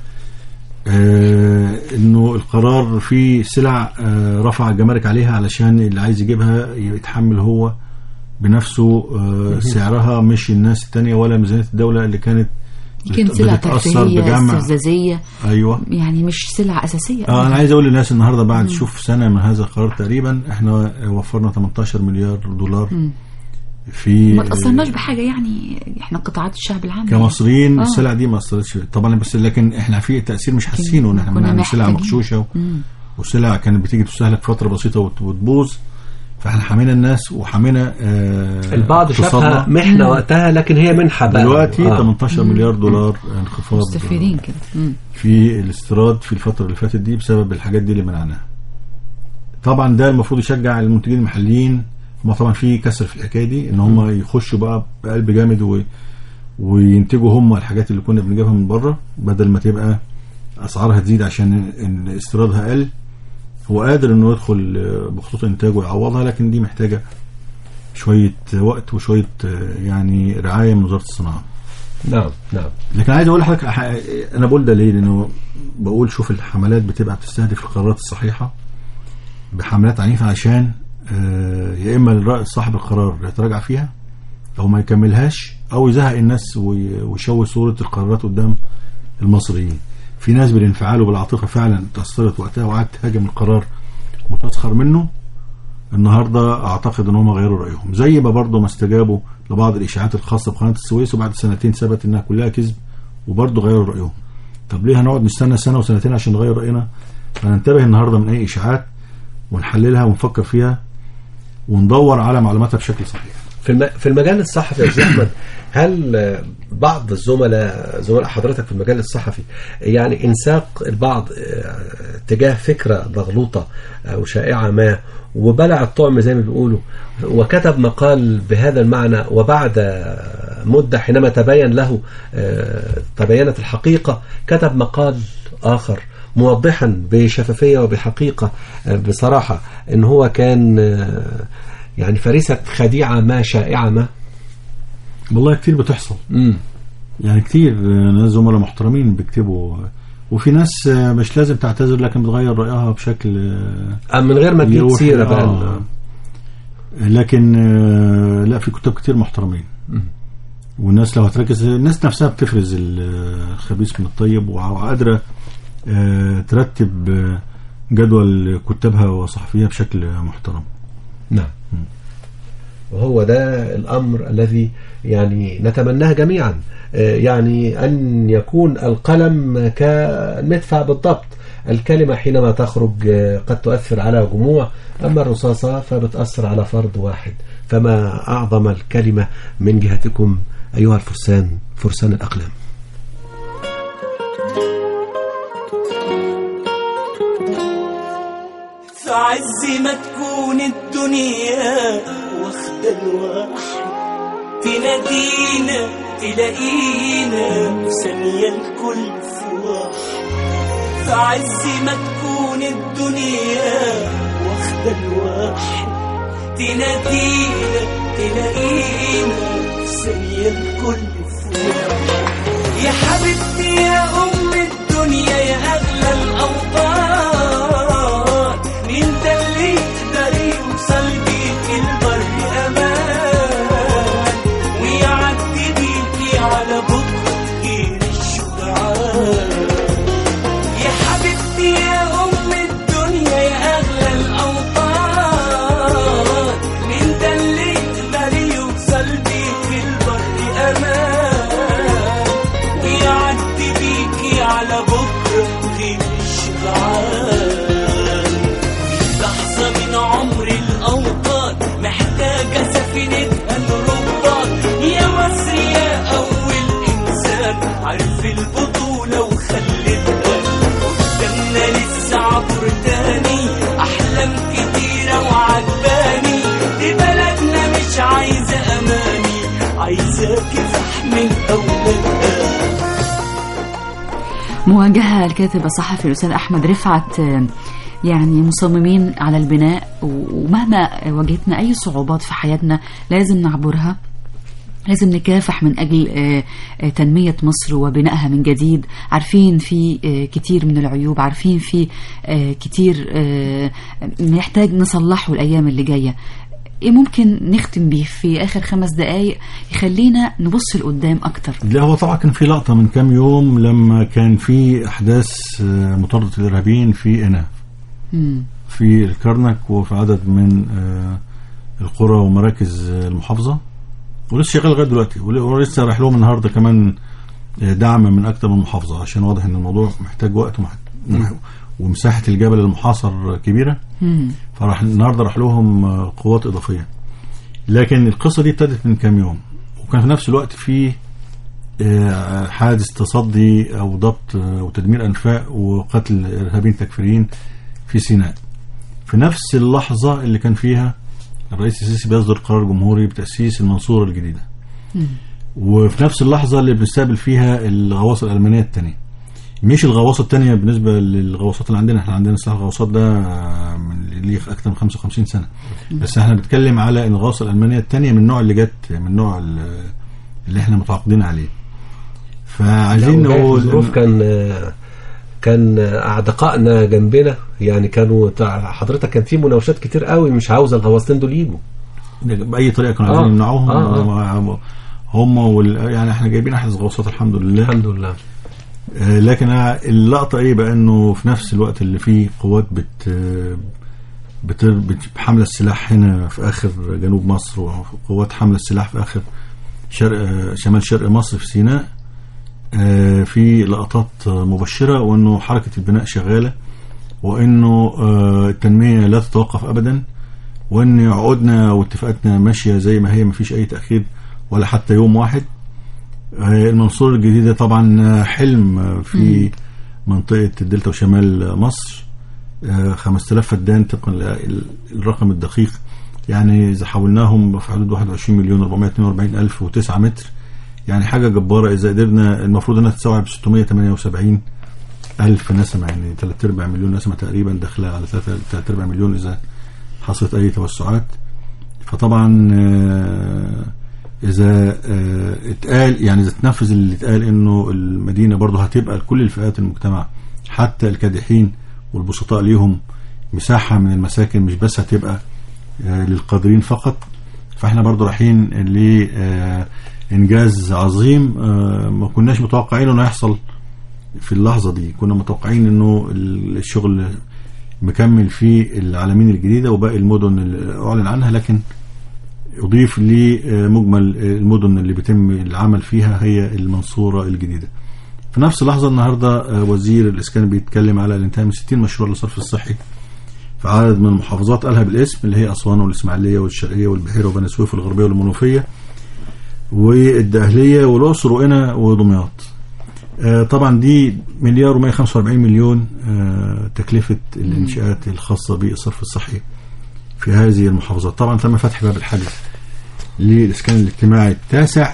آه انه القرار فيه سلع آه رفع الجمارك عليها علشان اللي عايز يجيبها يتحمل هو بنفسه آه سعرها مش الناس التانية ولا ميزانية الدولة اللي كانت يمكن بت- سلع بتتأثر ترفيهية بجمع استفزازية ايوه يعني مش سلع أساسية اه انا عايز اقول للناس النهارده بعد شوف سنه من هذا القرار تقريبا احنا وفرنا 18 مليار دولار في ما تأثرناش بحاجة يعني احنا قطاعات الشعب العام كمصريين آه. السلع دي ما اثرتش طبعا بس لكن احنا في تاثير مش حاسينه ان احنا كنا بنعمل سلع محتاجين. مغشوشه و- وسلع كانت بتيجي تستهلك فتره بسيطه وت- وتبوظ فاحنا حمينا الناس وحمينا آه البعض شافها اقتصادنا. محنة وقتها لكن هي منحة بقى دلوقتي آه. 18 مليار دولار انخفاض مستفيدين كده مم. في الاستيراد في الفترة اللي فاتت دي بسبب الحاجات دي اللي منعناها طبعا ده المفروض يشجع المنتجين المحليين هم طبعا في كسر في الحكايه دي ان هم يخشوا بقى بقلب جامد و... وينتجوا هم الحاجات اللي كنا بنجيبها من بره بدل ما تبقى اسعارها تزيد عشان ان استيرادها قل هو قادر انه يدخل آه، بخطوط انتاج ويعوضها لكن دي محتاجه شويه وقت وشويه آه، يعني رعايه من وزاره الصناعه نعم نعم لكن عايز اقول لحضرتك ح- انا بقول ده ليه؟ لانه بقول شوف الحملات بتبقى بتستهدف القرارات الصحيحه بحملات عنيفه عشان آه، يا اما الرأي- صاحب القرار يتراجع فيها او ما يكملهاش او يزهق الناس وي- ويشوه صوره القرارات قدام المصريين في ناس بالانفعال وبالعاطفه فعلا تاثرت وقتها وقعدت تهاجم القرار وتسخر منه النهارده اعتقد ان هم غيروا رايهم زي ما برضه ما استجابوا لبعض الاشاعات الخاصه بقناه السويس وبعد سنتين ثبت انها كلها كذب وبرضه غيروا رايهم طب ليه هنقعد نستنى سنه وسنتين عشان نغير راينا فننتبه النهارده من اي اشاعات ونحللها ونفكر فيها وندور على معلوماتها بشكل صحيح في الم... في المجال الصحفي يا استاذ احمد هل آه، بعض الزملاء زملاء حضرتك في المجال الصحفي يعني انساق البعض آه، تجاه فكره مغلوطه او شائعه ما وبلع الطعم زي ما بيقولوا وكتب مقال بهذا المعنى وبعد آه، مده حينما تبين له آه، تبينت الحقيقه كتب مقال اخر موضحا بشفافيه وبحقيقه آه، بصراحه ان هو كان آه، يعني فريسة خديعة ما شائعة ما والله كتير بتحصل مم. يعني كتير آه، ناس زملاء محترمين بيكتبوا وفي ناس آه، مش لازم تعتذر لكن بتغير رايها بشكل آه، من غير ما تجيب يروح- سيرة بقى آه. لكن آه، لا في كتاب كتير محترمين والناس لو هتركز الناس نفسها بتفرز الخبيث من الطيب وع- وقادره آه، ترتب آه، جدول كتابها وصحفيها بشكل محترم نعم وهو ده الأمر الذي يعني نتمناه جميعا آه، يعني أن يكون القلم كالمدفع بالضبط الكلمة حينما تخرج آه، قد تؤثر على جموع أما الرصاصة فبتأثر على فرد واحد فما أعظم الكلمة من جهتكم أيها الفرسان فرسان الأقلام في عز ما تكون الدنيا واخدة الواحد تنادينا تلاقينا ثانية الكل في واحد في عز ما تكون الدنيا واخدة الواحد تنادينا تلاقينا ثانية الكل في واحد يا حبيبتي يا أم الدنيا يا أغلى الأوطان مين ده اللي يقدر يوصل بيك البر أمان ويعدي بيكي على بكرة غير الشجعان يا حبيبتي يا أم الدنيا يا أغلى الأوطان مين ده اللي يقدر يوصل بيك البر أمان ويعدي بيكي على بكرة غير الشجعان لحظة من عمر الأوطان محتاجة سفينتها الربان يا مصر يا أول إنسان عارف البطولة وخلتها قدامنا لسه عبر تاني أحلام كتيرة وعجباني دي بلدنا مش عايزة أماني عايزاكي فحم أولادها مواجهة الكاتب الصحفي الأستاذ أحمد رفعت آه، يعني مصممين على البناء و- ومهما واجهتنا أي صعوبات في حياتنا لازم نعبرها لازم نكافح من أجل آه، آه، تنمية مصر وبنائها من جديد عارفين في آه، كتير من العيوب عارفين في آه، كتير آه، نحتاج نصلحه الأيام اللي جاية إيه ممكن نختم بيه في آخر خمس دقايق يخلينا نبص لقدام أكتر لا هو طبعا كان في لقطة من كام يوم لما كان في أحداث آه، مطاردة الإرهابيين في إنا مم. في الكرنك وفي عدد من آه، القرى ومراكز آه، المحافظة ولسه شغال لغاية دلوقتي ول- ولسه رايح لهم النهاردة كمان آه، دعم من أكتر من محافظة عشان واضح إن الموضوع محتاج وقت ومح- ومساحة الجبل المحاصر كبيرة مم. فراح النهارده راح لهم آه، قوات اضافيه لكن القصه دي ابتدت من كام يوم وكان في نفس الوقت في آه، حادث تصدي او ضبط آه، وتدمير انفاق وقتل ارهابيين تكفيريين في سيناء في نفس اللحظه اللي كان فيها الرئيس السيسي بيصدر قرار جمهوري بتاسيس المنصوره الجديده وفي نفس اللحظه اللي بنستقبل فيها الغواصه الالمانيه الثانيه مش الغواصه الثانيه بالنسبه للغواصات اللي عندنا احنا عندنا سلاح الغواصات ده آه، من اللي اكثر من 55 سنه بس احنا بنتكلم على ان الغواصه الالمانيه الثانيه من النوع اللي جت من النوع ال- اللي احنا متعاقدين عليه فعايزين لا، وجاء في نقول ظروف كان آه، كان اعدقائنا جنبنا يعني كانوا تع- حضرتك كان في مناوشات كتير قوي مش عاوزه الغواصين دول يجوا باي طريقه كانوا آه. عايزين يمنعوهم آه، هم- هم وال... يعني احنا جايبين احدث غواصات الحمد لله الحمد لله آه، لكن اللقطه ايه بقى انه في نفس الوقت اللي فيه قوات بت بتر... بت... حامله السلاح هنا في اخر جنوب مصر وقوات حامله السلاح في اخر شرق آه، شمال شرق مصر في سيناء آه، في لقطات آه، مبشره وانه حركه البناء شغاله وانه آه، التنميه لا تتوقف ابدا وان عقودنا واتفاقاتنا ماشيه زي ما هي ما فيش اي تاخير ولا حتى يوم واحد آه، المنصورة الجديدة طبعا آه، حلم آه، في منطقة الدلتا وشمال مصر آه، 5000 فدان طبقا لل- الرقم الدقيق يعني إذا حولناهم في حدود 21 مليون 442 ألف و9 متر يعني حاجة جبارة إذا قدرنا المفروض إنها تستوعب 678 ألف نسمة يعني 3 أرباع مليون نسمة تقريبا داخلة على 3 أرباع مليون إذا حصلت أي توسعات فطبعا آه، اذا آه، اتقال يعني اذا تنفذ اللي اتقال انه المدينه برضه هتبقى لكل الفئات المجتمع حتى الكادحين والبسطاء ليهم مساحه من المساكن مش بس هتبقى آه، للقادرين فقط فاحنا برضه رايحين لانجاز عظيم آه، ما كناش متوقعين انه يحصل في اللحظه دي كنا متوقعين انه الشغل مكمل في العالمين الجديده وباقي المدن اللي اعلن عنها لكن أضيف لمجمل المدن اللي بيتم العمل فيها هي المنصورة الجديدة في نفس اللحظة النهاردة وزير الإسكان بيتكلم على الانتهاء من 60 مشروع للصرف الصحي في عدد من المحافظات قالها بالاسم اللي هي أسوان والإسماعيلية والشرقية والبحيرة وبني سويف والغربية والمنوفية والدقهلية والأقصر وقنا ودمياط آه، طبعا دي مليار و145 مليون آه، تكلفة الإنشاءات الخاصة بالصرف الصحي في هذه المحافظات طبعا تم فتح باب الحجز للإسكان الاجتماعي التاسع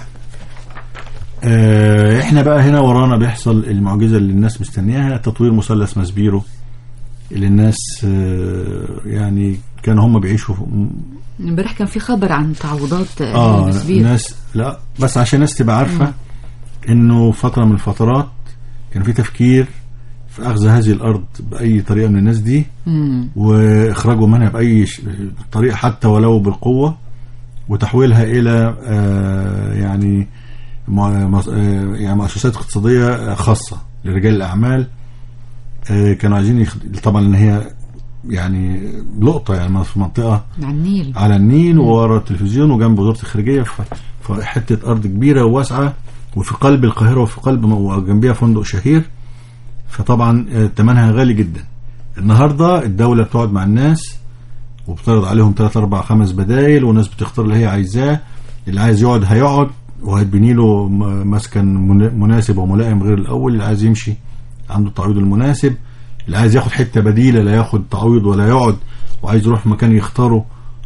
آه، احنا بقى هنا ورانا بيحصل المعجزة اللي الناس مستنياها تطوير مثلث مسبيرو اللي الناس آه، يعني كانوا هم بيعيشوا امبارح كان في خبر عن تعويضات اه التسبير ناس لا بس عشان الناس تبقى عارفه انه فتره من الفترات كان في تفكير في اخذ هذه الارض باي طريقه من الناس دي مم. واخراجهم منها باي ش- طريقه حتى ولو بالقوه وتحويلها الى آه، يعني مع- مص- آه، يعني مؤسسات اقتصاديه خاصه لرجال الاعمال آه، كانوا عايزين يخ... طبعا ان هي يعني لقطه يعني في منطقه على النيل على النيل وورا التلفزيون وجنب وزاره الخارجيه ف- فحته ارض كبيره وواسعه وفي قلب القاهره وفي قلب وجنبها فندق شهير فطبعا آه، ثمنها غالي جدا النهارده الدوله بتقعد مع الناس وبتعرض عليهم ثلاث اربع خمس بدايل والناس بتختار اللي هي عايزاه اللي عايز يقعد هيقعد وهتبني له م- مسكن من- مناسب وملائم غير الاول اللي عايز يمشي عنده التعويض المناسب اللي عايز ياخد حته بديله لا ياخد تعويض ولا يقعد وعايز يروح مكان يختاره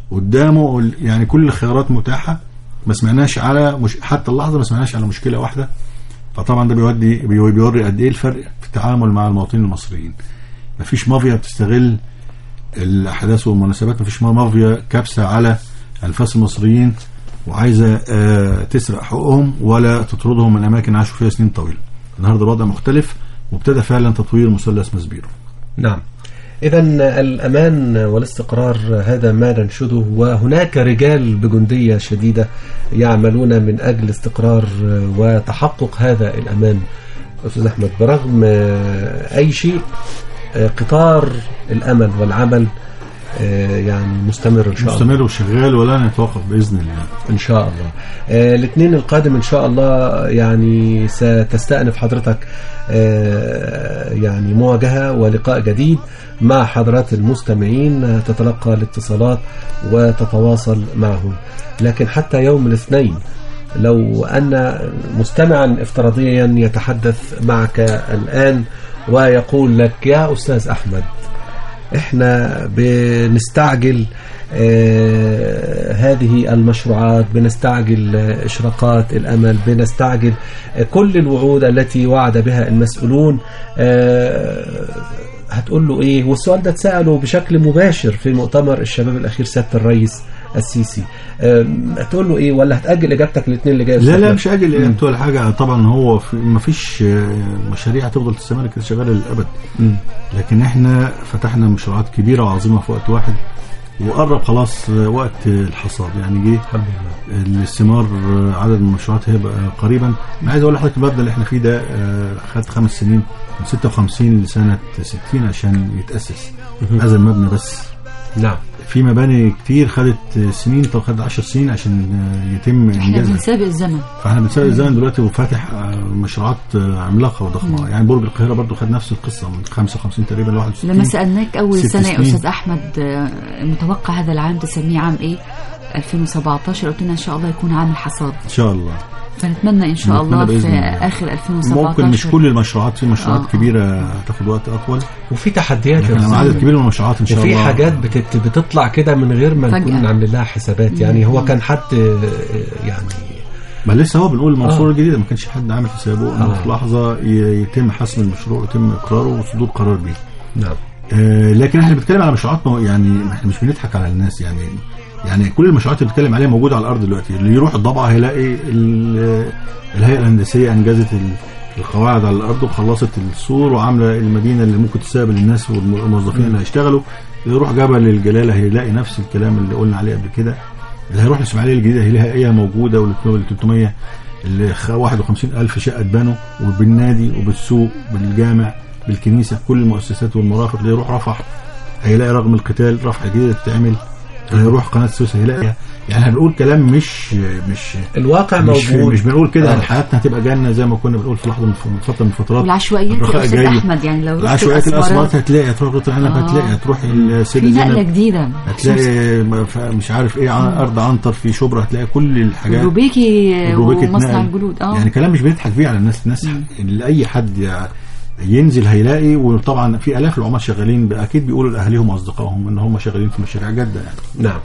قدامه يعني كل الخيارات متاحه ما سمعناش على مش حتى اللحظه ما سمعناش على مشكله واحده فطبعا ده بيودي بي- بيوري قد ايه الفرق في التعامل مع المواطنين المصريين مفيش مافيا بتستغل الاحداث والمناسبات مفيش مافيا كابسه على انفاس المصريين وعايزه آه، تسرق حقوقهم ولا تطردهم من اماكن عاشوا فيها سنين طويله النهارده الوضع مختلف وابتدى فعلا تطوير مثلث مسبيرو نعم إذا الأمان والاستقرار هذا ما ننشده وهناك رجال بجندية شديدة يعملون من أجل استقرار وتحقق هذا الأمان أستاذ أحمد برغم أي شيء قطار الأمل والعمل يعني مستمر إن شاء الله مستمر وشغال ولا يتوقف باذن الله ان شاء الله آه، الاثنين القادم ان شاء الله يعني ستستأنف حضرتك آه، يعني مواجهة ولقاء جديد مع حضرات المستمعين آه، تتلقى الاتصالات وتتواصل معهم لكن حتى يوم الاثنين لو أن مستمعا افتراضيا يتحدث معك الآن ويقول لك يا أستاذ أحمد احنا بنستعجل آه هذه المشروعات بنستعجل آه إشراقات الأمل بنستعجل آه كل الوعود التي وعد بها المسؤولون آه هتقول له إيه والسؤال ده اتسأله بشكل مباشر في مؤتمر الشباب الأخير سيادة الرئيس السيسي أم، تقول له ايه ولا هتاجل اجابتك الاثنين اللي جاي لا لا مش اجل اجابته ولا حاجه طبعا هو في ما فيش مشاريع هتفضل تستمر كده شغاله للابد لكن احنا فتحنا مشروعات كبيره وعظيمه في وقت واحد وقرب خلاص وقت الحصاد يعني جه الحمد لله الثمار عدد من المشروعات هيبقى قريبا انا عايز اقول لحضرتك المبنى اللي احنا فيه ده آه، خد خمس سنين من 56 لسنه 60 عشان يتاسس هذا المبنى بس نعم في مباني كتير خدت سنين طب خدت 10 سنين عشان آه، يتم احنا انجازها بنسابق الزمن فاحنا بنسابق الزمن دلوقتي وفاتح آه، مشروعات آه، عملاقه وضخمه يعني برج القاهره برضو خد نفس القصه من 55 تقريبا ل 61 لما سألناك أول ست سنة يا سنين. أستاذ أحمد آه، متوقع هذا العام تسميه عام إيه 2017 قلت لنا إن شاء الله يكون عام الحصاد ان شاء الله فنتمنى إن شاء نتمنى الله في بإذن الله. آخر 2017 ممكن مش كل المشروعات في مشروعات آه. كبيره هتاخد وقت اطول وفي تحديات يا لكن أستاذ. عدد كبير من المشروعات ان شاء وفي الله حاجات بتت... بتطلع كده من غير ما فجأة. نكون عاملين لها حسابات يعني هو كان حد آه، يعني ما لسه هو بنقول المنصوره آه. الجديده ما كانش حد عامل حسابه انه آه. في لحظه ي- يتم حسم المشروع ويتم اقراره وصدور قرار بيه نعم آه، لكن احنا بنتكلم على مشروعات مو- يعني احنا مش بنضحك على الناس يعني يعني كل المشروعات اللي بنتكلم عليها موجوده على الارض دلوقتي اللي يروح الضبعه هيلاقي ال- الهيئه الهندسيه انجزت ال- القواعد على الارض وخلصت السور وعامله المدينه اللي ممكن تستقبل الناس والموظفين اللي هيشتغلوا يروح جبل الجلاله هيلاقي نفس الكلام اللي قلنا عليه قبل كده اللي هيروح الاسماعيليه الجديده هيلاقي هي موجوده وال 300 اللي خ- 51 الف شقه اتبنوا وبالنادي وبالسوق بالجامع بالكنيسه كل المؤسسات والمرافق اللي يروح رفح هيلاقي رغم القتال رفح جديدة تتعمل هيروح قناة السويس هيلاقي يعني هنقول كلام مش مش الواقع مش, موجود مش بنقول كده آه. يعني حياتنا هتبقى جنة زي ما كنا بنقول في لحظة من من فترة من الفترات والعشوائيات يا الرخاء أستاذ جاي. أحمد يعني لو رحت العشوائيات الأسمرات الأسمرات هتلاقي هتروح غطى العنب آه. هتلاقي هتروح في السيدة نقلة زينب جديدة هتلاقي م- ف- مش عارف ايه ع- ارض عنتر في شبرا هتلاقي كل الحاجات روبيكي الروبيك ومصنع اتنقل. الجلود اه يعني كلام مش بنضحك فيه على الناس الناس اللي اي حد يع- ينزل هيلاقي وطبعا في الاف العمال شغالين ب- اكيد بيقولوا لاهاليهم واصدقائهم ان هم شغالين في مشاريع جاده يعني نعم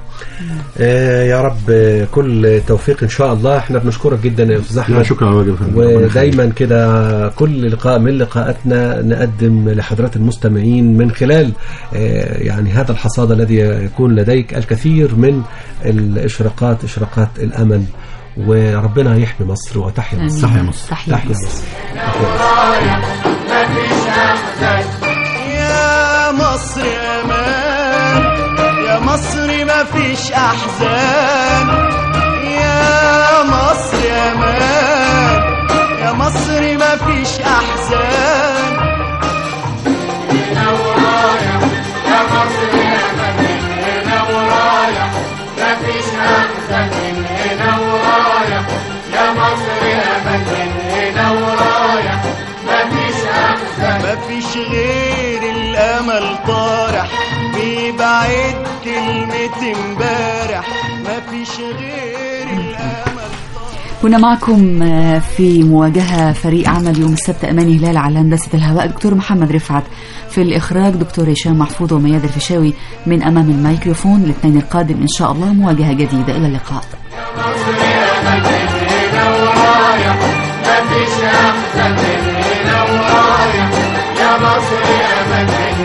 آه يا رب آه، كل توفيق ان شاء الله احنا بنشكرك جدا يا استاذ لا احمد شكرا على الواجب يا فندم. ربنا يخليك. ودايما كده كل لقاء من لقاءاتنا نقدم لحضرات المستمعين من خلال آه، يعني هذا الحصاد الذي يكون لديك الكثير من الاشراقات اشراقات الامل وربنا يحمي مصر وتحيا آمين. مصر صح يا مصر. تحية تحيا مصر. مصر تحيا مصر. يا مصر امان يا مصر ما فيش احزان يا مصر امان يا مصر ما فيش احزان ما فيش غير الامل طارح بيبعد كلمة امبارح ما فيش غير الامل كنا معكم آه، في مواجهة فريق عمل يوم السبت أماني هلال على هندسة الهواء دكتور محمد رفعت في الإخراج دكتور هشام محفوظ ومياد الفيشاوي من أمام الميكروفون الاثنين القادم إن شاء الله مواجهة جديدة إلى اللقاء يا مصر يا مجد